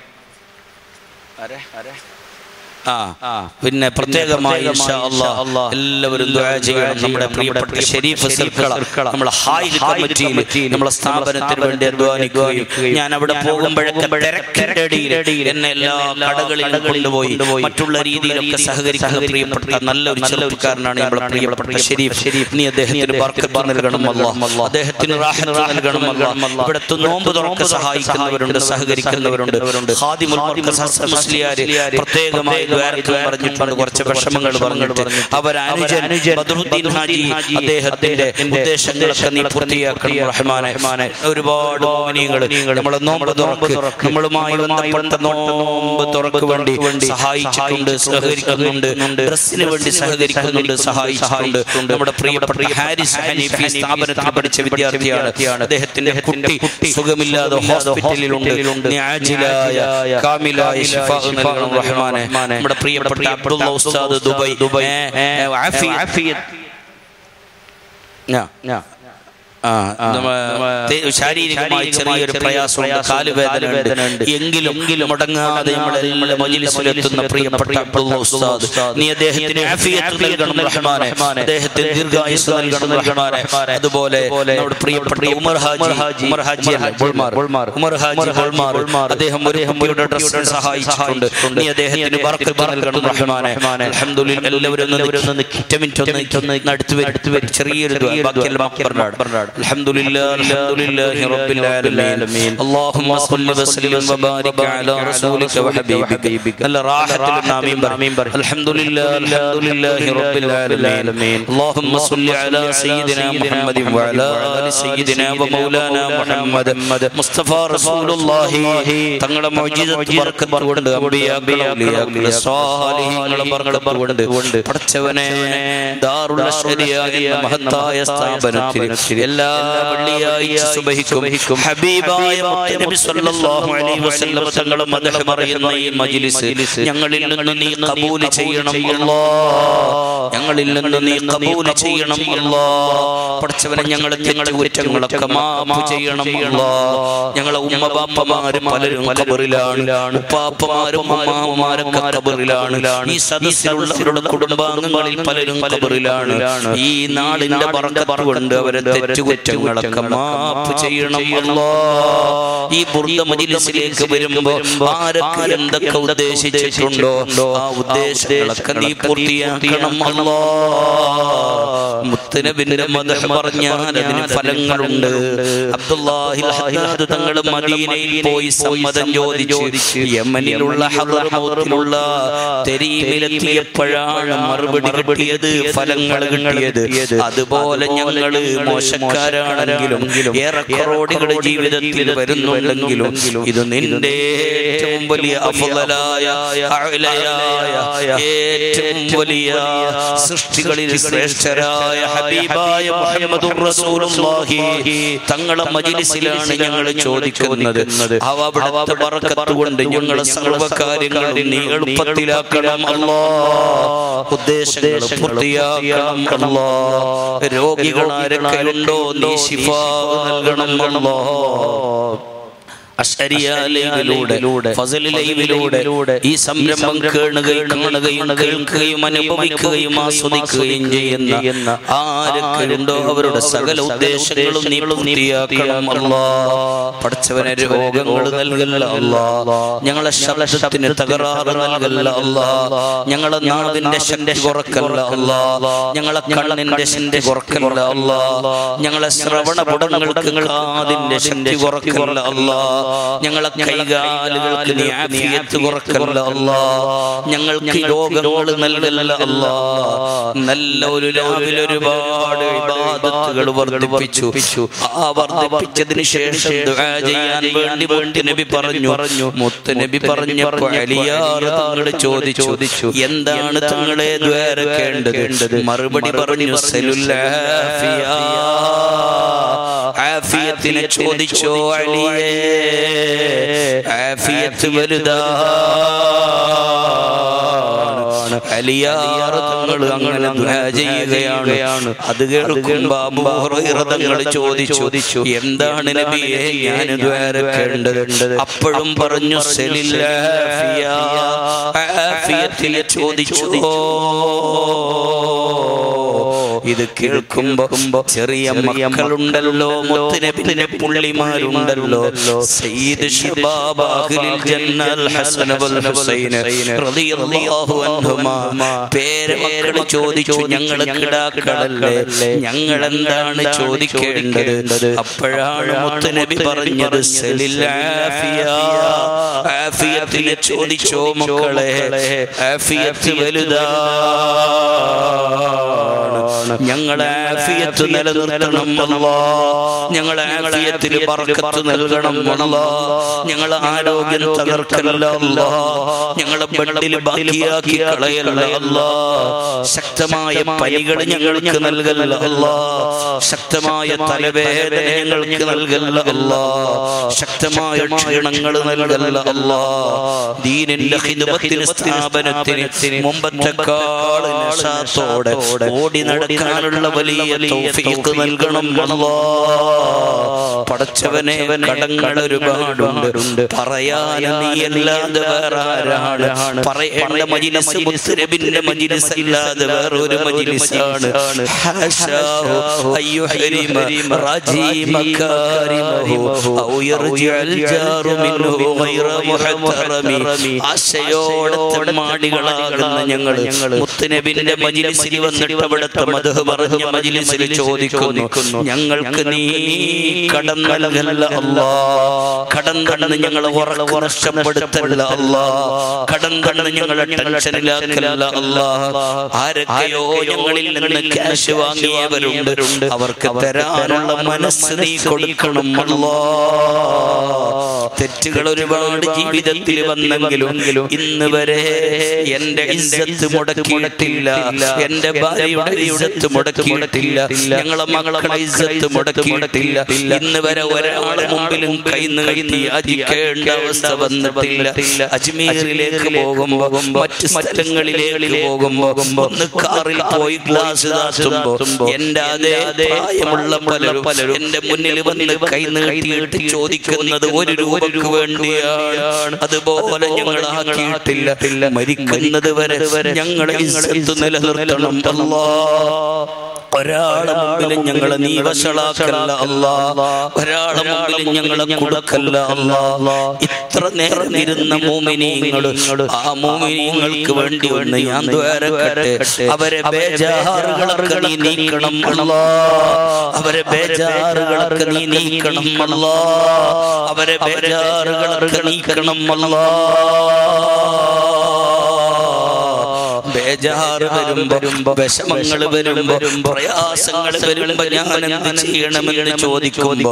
ആ പിന്നെ പ്രത്യേകമായി ഇൻഷാ അല്ലാഹ് എല്ലാവരും ദുആ ചെയ്യണം നമ്മുടെ പ്രിയപ്പെട്ട ഷരീഫ് സർക്കള നമ്മുടെ ഹായ് കമ്മിറ്റിയിൽ നമ്മുടെ സ്ഥാപനത്തിന് വേണ്ടി അധ്വാനിക്കുകയും ഞാൻ അവിടെ പോകുമ്പോഴൊക്കെ തിരക്കിന്റെ ഇടയിൽ എന്നെ എല്ലാ കടകളിലും കൊണ്ടുപോയി മറ്റുള്ള രീതിയിലൊക്കെ സഹകരിക്കുന്ന പ്രിയപ്പെട്ട നല്ലൊരു ചെലവുകാരനാണ് നമ്മുടെ പ്രിയപ്പെട്ട ഷരീഫ് ഷരീഫ് നീ അദ്ദേഹത്തിന് ബർക്കത്ത് നൽകണം അല്ലാഹ് അദ്ദേഹത്തിന് റാഹത്ത് നൽകണം അല്ലാഹ് ഇവിടുത്തെ നോമ്പ് തുറക്ക് സഹായിക്കുന്നവരുണ്ട് സഹകരിക്കുന്നവരുണ്ട് ഖാദിമുൽ മർക്കസ് ഹസൻ മുസ്ലിയാർ പ്രത്യേകമായി ദ്വാരത്തിൽ പറഞ്ഞിട്ടുണ്ട് കുറച്ച് വിഷമങ്ങൾ പറഞ്ഞിട്ട് അവർ അനുജൻ ബദറുദ്ദീൻ ഹാജി അദ്ദേഹത്തിന്റെ ഉദ്ദേശങ്ങളൊക്കെ നീ പൂർത്തിയാക്കണം റഹ്മാനെ ഒരുപാട് മോനികൾ നമ്മളെ നോമ്പ് തുറക്ക് നമ്മളുമായി ബന്ധപ്പെട്ട നോമ്പ് തുറക്ക് വേണ്ടി സഹായിച്ചിട്ടുണ്ട് സഹകരിക്കുന്നുണ്ട് ഡ്രസ്സിന് വേണ്ടി സഹകരിക്കുന്നുണ്ട് സഹായിച്ചിട്ടുണ്ട് നമ്മുടെ പ്രിയപ്പെട്ട ഹാരിസ് ഹനീഫി സ്ഥാപനത്തിൽ പഠിച്ച വിദ്യാർത്ഥിയാണ് അദ്ദേഹത്തിന്റെ കുട്ടി സുഖമില്ലാതെ ഹോസ്പിറ്റലിലുണ്ട് ആജിലായ കാമിലായ ശിഫാ നൽകണം റഹ്മാനെ നമ്മുടെ പ്രിയപ്പെട്ട അബ്ദുള്ള ഉസ്താദ് ദുബൈ ദുബൈ ആഫിയത്ത് ആ, നമ്മ തെ- ശാരീരികമായി ചെറിയൊരു പ്രയാസമുണ്ട് കാലുവേദന ഉണ്ട് എങ്കിലും മുടങ്ങാതെ നമ്മുടെ മജിലിസിലെത്തുന്ന പ്രിയപ്പെട്ട അബ്ദുള്ള ഉസ്താദ് നീ അദ്ദേഹത്തിന് ആഫിയത്ത് നൽകണം റഹ്മാനെ അദ്ദേഹത്തിന് ദീർഘായുസ് നൽകണം റഹ്മാനെ അതുപോലെ നമ്മുടെ പ്രിയപ്പെട്ട ഉമർ ഹാജി ഉമർ ഹാജി അല്ല, ബുൾമാർ. ഉമർ ഹാജി ബുൾമാർ. അദ്ദേഹം ഒരു കുട്ടിയുടെ ഡ്രസ്സിന് സഹായിച്ചിട്ടുണ്ട് നീ അദ്ദേഹത്തിന് ബർക്കത്ത് നൽകണം റഹ്മാനെ അൽഹംദുലില്ലാ എല്ലാവരും ഒന്ന് നിൽക്ക്. ഒറ്റ മിനിറ്റ് ഒന്ന് ഒന്ന് അടുത്ത് വരും അടുത്ത് വരും ചെറിയൊരു ദുആ. ബാക്കിയെല്ലാം പറഞ്ഞാട് അൽഹംദുലില്ലാ അൽഹംദുലില്ലാഹി റബ്ബിൽ ആലമീൻ اللهم صل وسلم وبارك على رسولك وحبيبك നല്ല റാഹത്തിൽ ആമീൻ പറ الحمد لله الحمد لله رب العالمين اللهم صل على سيدنا محمد وعلى ال سيدنا ومولانا محمد മുസ്തഫ റസൂലുള്ളാഹി തങ്ങളുടെ മുഅ്ജിസത്ത് ബർക്കത്ത് കൊണ്ട് അമ്പിയാക്കൾ ഔലിയാക്കൾ സ്വാലിഹീങ്ങളെ ബർക്കത്ത് കൊണ്ട് പടച്ചവനെ ദാറുൽ ശരിയ എന്ന മഹത്തായ സ്ഥാപനത്തിൽ എല്ലാ വെള്ളിയാഴ്ച സുബഹിക്കും ഹബീബായ മുത്തനബി സല്ലല്ലാഹു അലൈഹി വസല്ലം തങ്ങളുടെ മദഹ് പറയുന്ന ഈ മജ്ലിസ് ഞങ്ങളിൽ നിന്ന് നീ കബൂൽ ചെയ്യണം അല്ലാഹ് ഞങ്ങളിൽ നിന്ന് നീ കബൂൽ ചെയ്യണം അല്ലാഹ് പഠിച്ചവനെ ഞങ്ങളെ തെറ്റുകുറ്റങ്ങളൊക്കെ മാപ്പ് ചെയ്യണം അല്ലാഹ് ഞങ്ങളെ ഉമ്മ ബാപ്പമാരും പലരും കബറിലാണ് ഉപ്പാപ്പമാരും ഉമ്മാമാരൊക്കെ കബറിലാണ് ഈ സദസ്സിലുള്ളവരുടെ കുടുംബാംഗങ്ങളിൽ പലരും കബറിലാണ് ഈ നാടിന്റെ ബർക്കത്ത് കൊണ്ട് അവരെ തെറ്റുകുറ്റങ്ങളൊക്കെ മാപ്പ് ചെയ്യണം അല്ലാഹ് ഈ ബുർദ മജിലിസിലേക്ക് വരുമ്പോ ആരൊക്കെ എന്തൊക്കെ ഉദ്ദേശിച്ചിട്ടുണ്ടോ ആ ഉദ്ദേശങ്ങളൊക്കെ നീ പൂർത്തിയാക്കണം അല്ലാ മുത്തനബിന്റെ മദഹ് പറഞ്ഞാൽ അതിന് ഫലങ്ങളുണ്ട് അബ്ദുല്ലാഹിൽ ഹദ്ദാദ് തങ്ങൾ മദീനയിൽ പോയി സമ്മതം ചോദിച്ചു യമനിലുള്ള ഹദർമൗത്തിലുള്ള തെരീമിലെത്തിയപ്പോഴാണ് മറുപടി കിട്ടിയത് ഫലങ്ങൾ കിട്ടിയത് അതുപോലെ ഞങ്ങള് മോശക്കാരാണെങ്കിലും ഏറെ കറോടികൾ ജീവിതത്തിൽ വരുന്നുണ്ടെങ്കിലും ഇത് നിന്റെ ഏറ്റവും വലിയ അഫ്ളലായ അഅ്ലയായ ഏറ്റവും വലിയ സൃഷ്ടികളിൽ ശ്രേഷ്ഠരായ ഹബീബായ മുഹമ്മദുർ റസൂലുള്ളാഹി തങ്ങളെ മജ്ലിസിലാണ് ഞങ്ങൾ ചോദിക്കുന്നത് അവ അവിടുത്തെ ബർക്കത്ത് കൊണ്ട് ഞങ്ങളെ സർവ്വകാര്യങ്ങളും നീ എളുപ്പത്തിലാക്കണം അല്ലാ ഉദ്ദേശങ്ങൾ പൂർത്തിയാക്കണം അല്ലാ രോഗികൾ ആരൊക്കെയുണ്ടോ നീ ശിഫ നൽകണം അല്ലാ അശ്അരിയ ലൈവിലൂടെ ഫസൽ ലൈവിലൂടെ ഈ സംരംഭം കേളുകയും കാണുകയും കേൾക്കുകയും അനുഭവിക്കുകയും ആസ്വദിക്കുകയും ചെയ്യുന്ന ആരൊക്കെയുണ്ടോ അവരുടെ സകല ഉദ്ദേശങ്ങളും നീ പൂർത്തിയാക്കണം അല്ലാ പഠിച്ചവനെ രോഗങ്ങൾ നൽകല്ല അല്ലാ ഞങ്ങളെ ശബ്ദത്തിന് തകരാറ് നൽകല്ല അല്ലാ ഞങ്ങളെ നാടിന്റെ ശക്തി കുറക്കല്ല അല്ലാ ഞങ്ങളെ കണ്ണിന്റെ ശക്തി കുറക്കല്ല അല്ലാ ഞങ്ങളെ ശ്രവണ പുടങ്ങൾക്ക് കാതിന്റെ ശക്തി കുറക്കല്ല അല്ലാ ഞങ്ങളെ കൈകാലുകൾക്ക് നീ ആഫിയത്ത് കുറക്കല്ല അല്ലാ ഞങ്ങൾക്ക് രോഗങ്ങൾ നൽകല്ല അല്ലാ നല്ല ഒരു രാവിലെ ഒരുപാട് ഇബാദത്തുകൾ വർദ്ധിപ്പിച്ചു ആ വർദ്ധിപ്പിച്ചതിന് ശേഷം ദുആ ചെയ്യാൻ വേണ്ടി വേണ്ടി നബി പറഞ്ഞു പറഞ്ഞു മുത്ത് നബി പറഞ്ഞപ്പോൾ അലിയാർ തങ്ങൾ ചോദിച്ചു എന്താണ് തങ്ങളെ ദ്വാരക്കേണ്ടത് മറുപടി പറഞ്ഞു സലുല്ലാഫിയ ആഫിയത്തിനെ ചോദിച്ചോ അലിയേ ആഫിയത്ത് വലുതാണ് അലിയാർ തങ്ങൾ അങ്ങനെ ദുആ ചെയ്യുകയാണ് അത് കേൾക്കുമ്പോൾ അബൂ ഹുറൈറ തങ്ങൾ ചോദിച്ചു എന്താണ് നബിയെ ഞാൻ ദ്വാരക്കേണ്ടത് അപ്പോഴും പറഞ്ഞു സലില്ലാഫിയ ആഫിയത്തിനെ ചോദിച്ചു ഇത് കേൾക്കുമ്പോ ചെറിയ മക്കളുണ്ടല്ലോ മുത്തുനബിന്റെ പുള്ളിമാരുണ്ടല്ലോ സയ്യിദ് ശബാബ് അഹ്ലിൽ ജന്നൽ ഹസൻ വൽ ഹുസൈൻ റളിയല്ലാഹു അൻഹുമാ പേരമക്കൾ ചോദിച്ചു ഞങ്ങൾ കിടാക്കളല്ലേ ഞങ്ങൾ എന്താണ് ചോദിക്കേണ്ടത് അപ്പോഴാണ് മുത്തുനബി പറഞ്ഞത് സലിൽ ആഫിയ ആഫിയത്തിനെ ചോദിച്ചോ മക്കളെ ആഫിയത്ത് വലുതാണ് ഞങ്ങളെ ആഫിയത്ത് നിലനിർത്തണം അല്ലാ ഞങ്ങളെ ആഫിയത്തിൽ ബർക്കത്ത് നൽകണം അല്ലാ ഞങ്ങളെ ആരോഗ്യം തകർക്കല്ല അല്ലാ ഞങ്ങളെ ബെഡിൽ ബാക്കിയാക്കി കളയല്ല അല്ലാ ശക്തമായ പനികൾ ഞങ്ങൾക്ക് നൽകല്ല അല്ലാ ശക്തമായ തലവേദന ഞങ്ങൾക്ക് നൽകല്ല അല്ലാ ശക്തമായ ക്ഷീണങ്ങൾ നൽകല്ല അല്ലാ ദീനിന്റെ ഹിദ്മത്തിന് സ്ഥാപനത്തിന് മുമ്പത്തെ കാള് നഷാത്തോടെ ഓടി നടക്കാൻ നടക്കാനുള്ള വലിയ തൗഫീഖ് നൽകണം അല്ലാ പടച്ചവനെ കടങ്ങൾ ഒരുപാടുണ്ട് പറയാൻ നീ അല്ലാതെ വേറെ ആരാണ് പറയേണ്ട മജിലിസ് മുസ്ലിമിന്റെ മജിലിസ് അല്ലാതെ വേറെ ഒരു മജിലിസാണ് ഹാശാഹു അയ്യുഹരിമ റാജി മകാരിമഹു ഔ യർജിഅൽ ജാറു മിൻഹു ഗൈറ മുഹത്തറമി ആശയോടെ മാടികളാകുന്ന ഞങ്ങൾ മുത്തുനബിന്റെ മജിലിസിൽ വന്നിട്ട് അവിടുത്തെ മധു പറഞ്ഞ മജിലിസിൽ ചോദിക്കുന്നു ഞങ്ങൾക്ക് നീ കടം നൽകല്ല അല്ലാ കടം കടന്ന് ഞങ്ങളെ ഉറക്കം നഷ്ടപ്പെടുത്തല്ല അല്ലാ കടം കടന്ന് ഞങ്ങളെ ടെൻഷനിലാക്കല്ല അല്ലാ ആരൊക്കെയോ ഞങ്ങളിൽ നിന്ന് ക്യാഷ് വാങ്ങിയവരുണ്ട് അവർക്ക് തരാനുള്ള മനസ്സ് നീ കൊടുക്കണം അല്ലാ തെറ്റുകൾ ഒരുപാട് ജീവിതത്തിൽ വന്നെങ്കിലും ഇന്ന് വരെ എന്റെ ഇജ്ജത്ത് മുടക്കിയിട്ടില്ല എന്റെ ഭാര്യയുടെ ഇജ്ജത്ത് മുടക്കിയിട്ടില്ല ഞങ്ങളെ മക്കളെ ഇജ്ജത്ത് മുടക്കിയിട്ടില്ല ഇന്ന് വരെ ഒരാളെ മുമ്പിലും കൈ നീട്ടി യാചിക്കേണ്ട അവസ്ഥ വന്നിട്ടില്ല അജ്മീറിലേക്ക് പോകുമ്പോ മറ്റ് സ്ഥലങ്ങളിലേക്ക് പോകുമ്പോ ഒന്ന് കാറിൽ പോയി ഗ്ലാസ് താത്തുമ്പോ എന്റെ അതേ പ്രായമുള്ള പലരും പലരും എന്റെ മുന്നിൽ വന്ന് കൈ നീട്ടിയിട്ട് ചോദിക്കുന്നത് ഒരു രൂപക്ക് വേണ്ടിയാണ് അതുപോലെ ഞങ്ങൾ ആക്കിയിട്ടില്ല മരിക്കുന്നത് വരെ ഞങ്ങളെ ഇസ്സത്ത് നിലനിർത്തണം അല്ലാ ഒരാളെ മുമ്പിലും ഞങ്ങളെ നീ വഷളാക്കല്ല അല്ലാ ഒരാളെ മുമ്പിലും ഞങ്ങളെ കൊടുക്കല്ല അല്ലാ ഇത്ര നേരം ഇരുന്ന മോമിനിയങ്ങൾ ആ മോമിനിയങ്ങൾക്ക് വേണ്ടി ഒന്ന് ഞാൻ ദ്വാരക്കട്ടെ അവരെ ബേജാറുകളൊക്കെ നീ നീക്കണം അല്ലാ അവരെ ബേജാറുകളൊക്കെ നീ നീക്കണം അല്ലാ അവരെ ബേജാറുകളൊക്കെ നീക്കണം അല്ലാ ബേജാറ് വരുമ്പോ വിഷമങ്ങൾ വരുമ്പോ പ്രയാസങ്ങൾ വരുമ്പോ ഞാൻ എന്ത് ചെയ്യണമെന്ന് ചോദിക്കുമ്പോ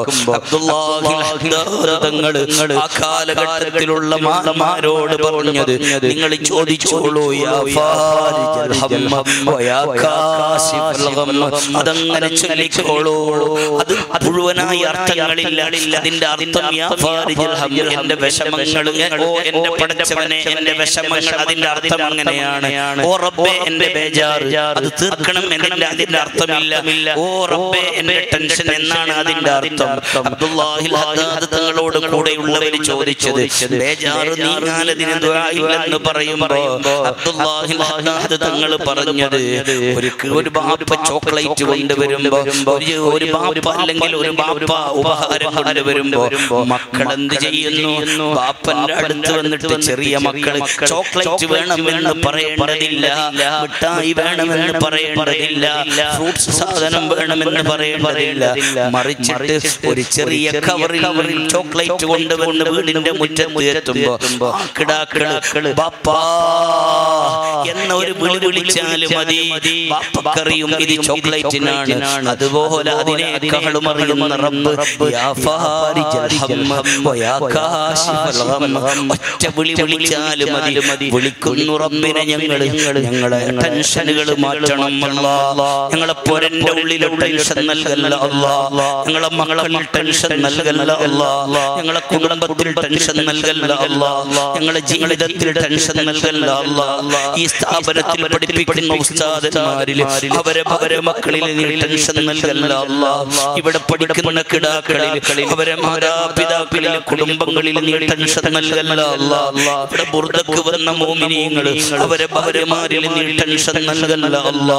തങ്ങൾ ആ കാലഘട്ടത്തിലുള്ള മാമാരോട് പറഞ്ഞത് നിങ്ങൾ ചോദിച്ചോളൂ യാ ഫാരിജൽ ഹമ്മ വയാ കാശിഫൽ ഗമ്മ. അതങ്ങനെ ചൊല്ലിക്കോളൂ അത് മുഴുവനായി അർത്ഥങ്ങളില്ല അതിന്റെ അർത്ഥം യാ ഫാരിജൽ ഹമ്മ എന്റെ വിഷമങ്ങൾ ഓ എന്റെ പടച്ചവനെ എന്റെ വിഷമങ്ങൾ അതിന്റെ അർത്ഥം അങ്ങനെയാണ് ഓ റബ്ബേ എന്റെ ബേജാറ് അത് തീർക്കണം എന്നല്ല അതിന്റെ അർത്ഥമില്ല ഓ റബ്ബേ എന്റെ ടെൻഷൻ എന്നാണ് അതിന്റെ അർത്ഥം അബ്ദുല്ലാഹിൽ ഹദാദ് തങ്ങളോട് കൂടെയുള്ളവർ ചോദിച്ചത് ബേജാറ് നീങ്ങാനതിന് ദുആയില്ലെന്ന് പറയുമ്പോ അബ്ദുല്ലാഹിൽ ഹദാദ് തങ്ങൾ പറഞ്ഞത് ഒരു ഒരു ബാപ്പ ചോക്ലേറ്റ് കൊണ്ടുവരുമ്പോ ഒരു ഒരു ബാപ്പ അല്ലെങ്കിൽ ഒരു ബാപ്പ ഉപഹാരം കൊണ്ടുവരുമ്പോ മക്കൾ എന്ത് ചെയ്യുന്നു ബാപ്പന്റെ അടുത്ത് വന്നിട്ട് ചെറിയ മക്കൾ ചോക്ലേറ്റ് വേണമെന്ന് പറയേണ്ടതില്ല മിഠായി വേണമെന്ന് പറയേണ്ടതില്ല ഫ്രൂട്ട്സ് സാധനം വേണമെന്ന് പറയേണ്ടതില്ല മറിച്ചിട്ട് ഒരു ചെറിയ കവറിൽ കവറിൽ ചോക്ലേറ്റ് കൊണ്ടുവന്ന് വീടിന്റെ മുറ്റത്ത് എത്തുമ്പോ ആ കിടാക്കള് ബാപ്പാ എന്ന ഒരു വിളി വിളിച്ചാലും മതി ബാപ്പക്കറിയും ഇത് ചോക്ലേറ്റിനാണ് അതുപോലെ അതിനേക്കാളും അറിയുന്ന റബ്ബ് യാ ഫാരിജൽ ഹമ്മ വയാ കാശിഫൽ ഗമ്മ. ഒറ്റ വിളി വിളിച്ചാലും മതി വിളിക്കുന്നു റബ്ബിനെ ഞങ്ങള് ഞങ്ങളെ ടെൻഷനുകൾ മാറ്റണം അല്ലാ ഞങ്ങളെ പൊരന്റെ ഉള്ളിലെ ടെൻഷൻ നൽകല്ല അല്ലാ ഞങ്ങളെ മകളിൽ ടെൻഷൻ നൽകല്ല അല്ലാ ഞങ്ങളെ കുടുംബത്തിൽ ടെൻഷൻ നൽകല്ല അല്ലാ ഞങ്ങളെ ജീവിതത്തിൽ ടെൻഷൻ നൽകല്ല അല്ലാ ഈ സ്ഥാപനത്തിൽ പഠിപ്പിക്കുന്ന ഉസ്താദന്മാരിൽ അവരെ അവരെ മക്കളിൽ നീ ടെൻഷൻ നൽകല്ല അല്ലാ ഇവിടെ പഠിക്കുന്ന കിടാക്കളിൽ അവരെ മാതാപിതാക്കളിലെ കുടുംബങ്ങളിൽ നീ ടെൻഷൻ നൽകല്ല അല്ലാ ഇവിടെ ബുർദക്ക് വന്ന മോമിനിയങ്ങൾ അവരെ ഭാര്യമാരിൽ നീ ടെൻഷൻ നൽകല്ല അല്ലാ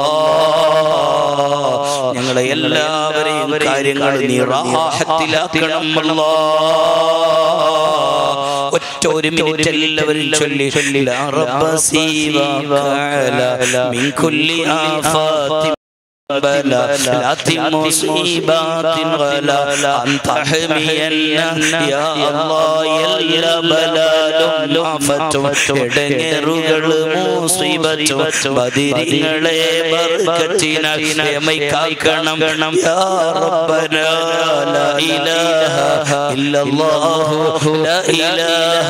ഞങ്ങളെ എല്ലാവരെയും കാര്യങ്ങൾ നീ റാഹത്തിലാക്കണം അല്ലാ ഒറ്റ ഒരു മിനിറ്റ് എല്ലാവരും ചൊല്ലി ചൊല്ലി ലാ റബ്ബ സീവാക മിൻ കുല്ലി ആഫാത്തി بلا لا مصيبات غلا أنت حمينا يا الله يلا ബലാലും ആഫത്തും ഇടങ്ങേറുകൾ മൂസിബത്തും ബദിരിങ്ങളെ ബർക്കത്തിനാൽ എമൈ കാക്കണം യാ റബ്ബന ലാ ഇലാഹ ഇല്ലല്ലാഹു ലാ ഇലാഹ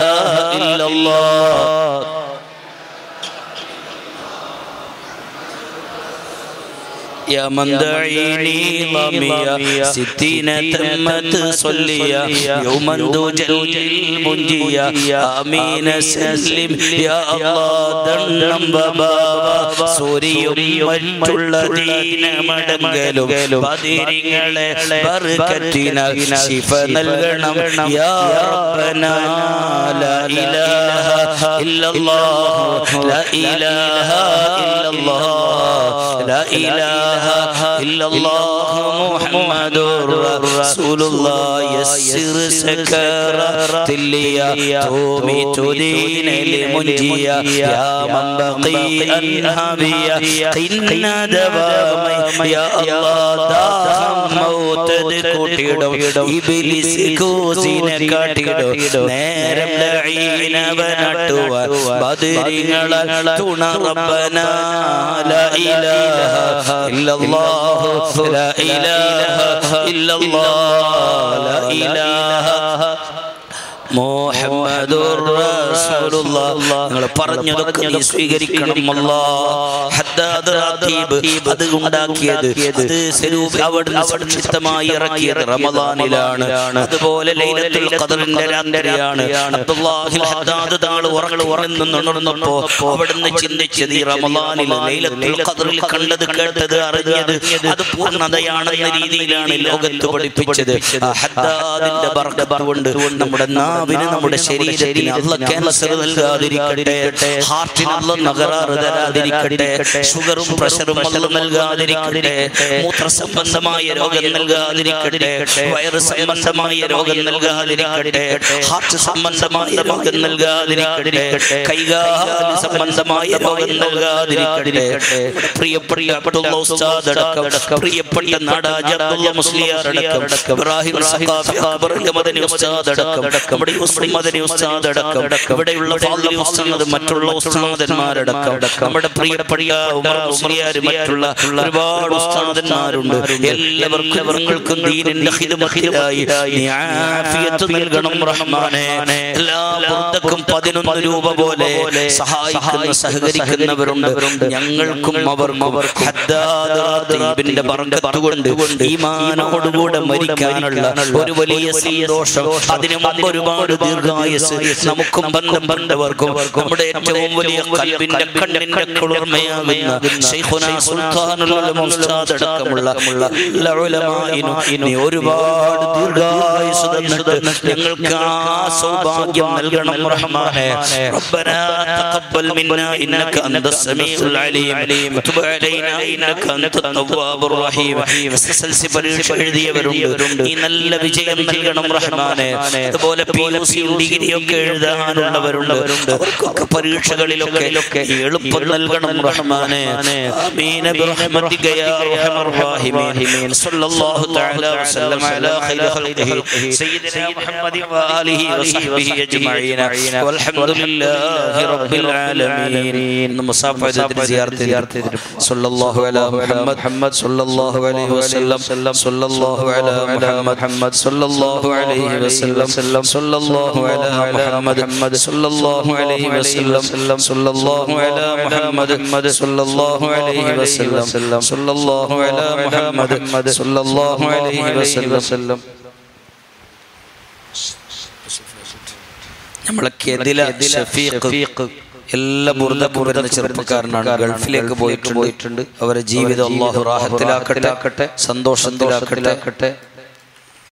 ഇല്ലല്ലാഹ് يا من دعيني ضميا ستين تمت صليا يوما دجل المنجيا آمين سلم يا الله ദണ്ണം ബാബ സൂര്യയും മറ്റുള്ള ദീനമടങ്ങലും പതിരിങ്ങളെ ബർക്കത്തിനാൽ ശിഫ നൽകണം യാ റബ്ബനാ ലാ ഇലാഹ ഇല്ലല്ലാഹ് ലാ ഇലാഹ ഇല്ലല്ലാഹ് ലാ ഇലാഹ ഇല്ലല്ലാഹ് മുഹമ്മദുർ റസൂലുള്ളാഹ് യസ്സിർ സക്കറത്തിൽ ലിയ തോമി തുദീന ലിമുൻജിയ യാ മൻ ബഖി അൻഹബിയ ഖിന്ന ദവാമ യാ അല്ലാഹ് ദാഹം മൗതദ് കൂട്ടിടും ഇബ്ലിസ് കൂസിനെ കാട്ടിടും നേരം ലഈനവനട്ടുവാൻ ബദരിങ്ങളാൽ തുണ റബ്ബന ലാ ഇലാഹ ഇല്ലല്ലാഹ് ലാ ഇലാഹ ഇല്ലല്ലാഹ് ലാ ഇലാഹ മുഹമ്മദുർ റസൂലുള്ളാഹ് നിങ്ങൾ പറഞ്ഞതൊക്കെ നീ സ്വീകരിക്കണം അല്ലാഹ് ഹദ്ദാദ് റാത്തീബ് അത് ഉണ്ടാക്കിയത് അത് സ്വരൂപ അവിടുന്ന് സംക്ഷിപ്തമായി ഇറക്കിയത് റമദാനിലാണ് അതുപോലെ ലൈലത്തുൽ ഖദറിന്റെ രാത്രിയാണ് അബ്ദുല്ലാഹിൽ ഹദ്ദാദ് താൾ ഉറങ്ങി ഉറങ്ങുന്നുണർന്നപ്പോ അവിടുന്ന് ചിന്തിച്ചത് ഈ റമദാനിൽ ലൈലത്തുൽ ഖദറിൽ കണ്ടത് കേട്ടത് അറിഞ്ഞത് അത് പൂർണ്ണതയാണെന്ന രീതിയിലാണ് ലോകത്ത് പഠിപ്പിച്ചത് ആ ഹദ്ദാദിന്റെ ബർക്കത്ത് കൊണ്ട് നമ്മുടെ നാവിന് നമ്മുടെ ശരീരത്തിന് അല്ല ക്യാൻസർ നൽകാതിരിക്കട്ടെ ഹാർട്ടിന് അല്ല നഗറാറ് തരാതിരിക്കട്ടെ ഷുഗറും പ്രഷറും അല്ല നൽകാതിരിക്കട്ടെ മൂത്ര സംബന്ധമായ രോഗം നൽകാതിരിക്കട്ടെ വയറ് സംബന്ധമായ രോഗം നൽകാതിരിക്കട്ടെ ഹാർട്ട് സംബന്ധമായ രോഗം നൽകാതിരിക്കട്ടെ കൈകാല് സംബന്ധമായ രോഗം നൽകാതിരിക്കട്ടെ നമ്മുടെ പ്രിയപ്പെട്ട ഉസ്താദ് അടക്കം പ്രിയപ്പെട്ട നാടാജ അബ്ദുള്ള മുസ്ലിയാർ അടക്കം ഇബ്രാഹിം സഖാഫി ഖബർ മദനി ഉസ്താദ് അടക്കം നമ്മുടെ യൂസുഫ് മദനി ഉസ്താദ് അടക്കം ഇവിടെയുള്ള ഫാദിൽ ഉസ്താദ് മറ്റുള്ള ഉസ്താദന്മാരടക്കം നമ്മുടെ പ്രിയപ്പെട്ട ഉമർ മുസ്ലിയാർ മറ്റുള്ള ഒരുപാട് ഉസ്താദന്മാരുണ്ട് എല്ലാവർക്കും നിങ്ങൾക്കും ദീനിന്റെ ഹിദമത്തിലായി നീ ആഫിയത്ത് നൽകണം റഹ്മാനെ എല്ലാ പുറത്തക്കും പതിനൊന്ന് രൂപ പോലെ സഹായിക്കുന്ന സഹകരിക്കുന്നവരുണ്ട് ഞങ്ങൾക്കും അവർക്കും ഹദ്ദാദ് റാത്തീബിന്റെ ബർക്കത്ത് കൊണ്ട് ഈമാനോടുകൂടെ മരിക്കാനുള്ള ഒരു വലിയ സന്തോഷം അതിനു മുമ്പ് ഒരുപാട് ദീർഘായുസ് നമുക്കും ബന്ധം ബന്ധവർക്കും നമ്മുടെ ഏറ്റവും വലിയ കൽബിന്റെ കണ്ണിന്റെ കുളിർമയാകുന്ന ശൈഖുനാ സുൽത്താനുൽ ഉലമ ഉസ്താദ് അടക്കമുള്ള എല്ലാ ഉലമാഇനും നീ ഒരുപാട് ദീർഘായുസ് തന്നിട്ട് ഞങ്ങൾക്ക് ആ സൗഭാഗ്യം നൽകണം റഹ്മാനെ ربنا تقبل منا انك انت السميع العليم وتب علينا انك انت التواب الرحيم എസ്എസ്എൽസി പരീക്ഷ എഴുതിയവരുണ്ട് ഈ നല്ല വിജയം നൽകണം റഹ്മാനെ അതുപോലെ പി യു സി ഡിഗ്രിയൊക്കെ എഴുതാനുള്ളവരുണ്ട് അവർക്കൊക്കെ പരീക്ഷകളിലൊക്കെ ഈ എളുപ്പം നൽകണം റഹ്മാനെ ആമീൻ برحمتك يا ارحم الراحمين صلى الله تعالى وسلم على خير خلقه سيدنا محمد واله وصحبه اجمعين والحمد لله رب العالمين مصافحه زيارة صلى الله على محمد محمد صلى الله عليه وسلم صلى الله على محمد صلى الله عليه وسلم صلى الله على محمد صلى الله عليه وسلم صلى الله على محمد صلى الله عليه وسلم صلى الله على محمد صلى الله عليه وسلم നമ്മളെ കെതില ഷഫീഖ് എല്ലാ ബുർദപൂർന്ന ചെറുപ്പക്കാരനാണ് ഗൾഫിലേക്ക് പോയിട്ട് പോയിട്ടുണ്ട് അവരെ ജീവിതം അള്ളാഹു റാഹത്തിലാക്കട്ടെ സന്തോഷത്തിലാക്കട്ടെ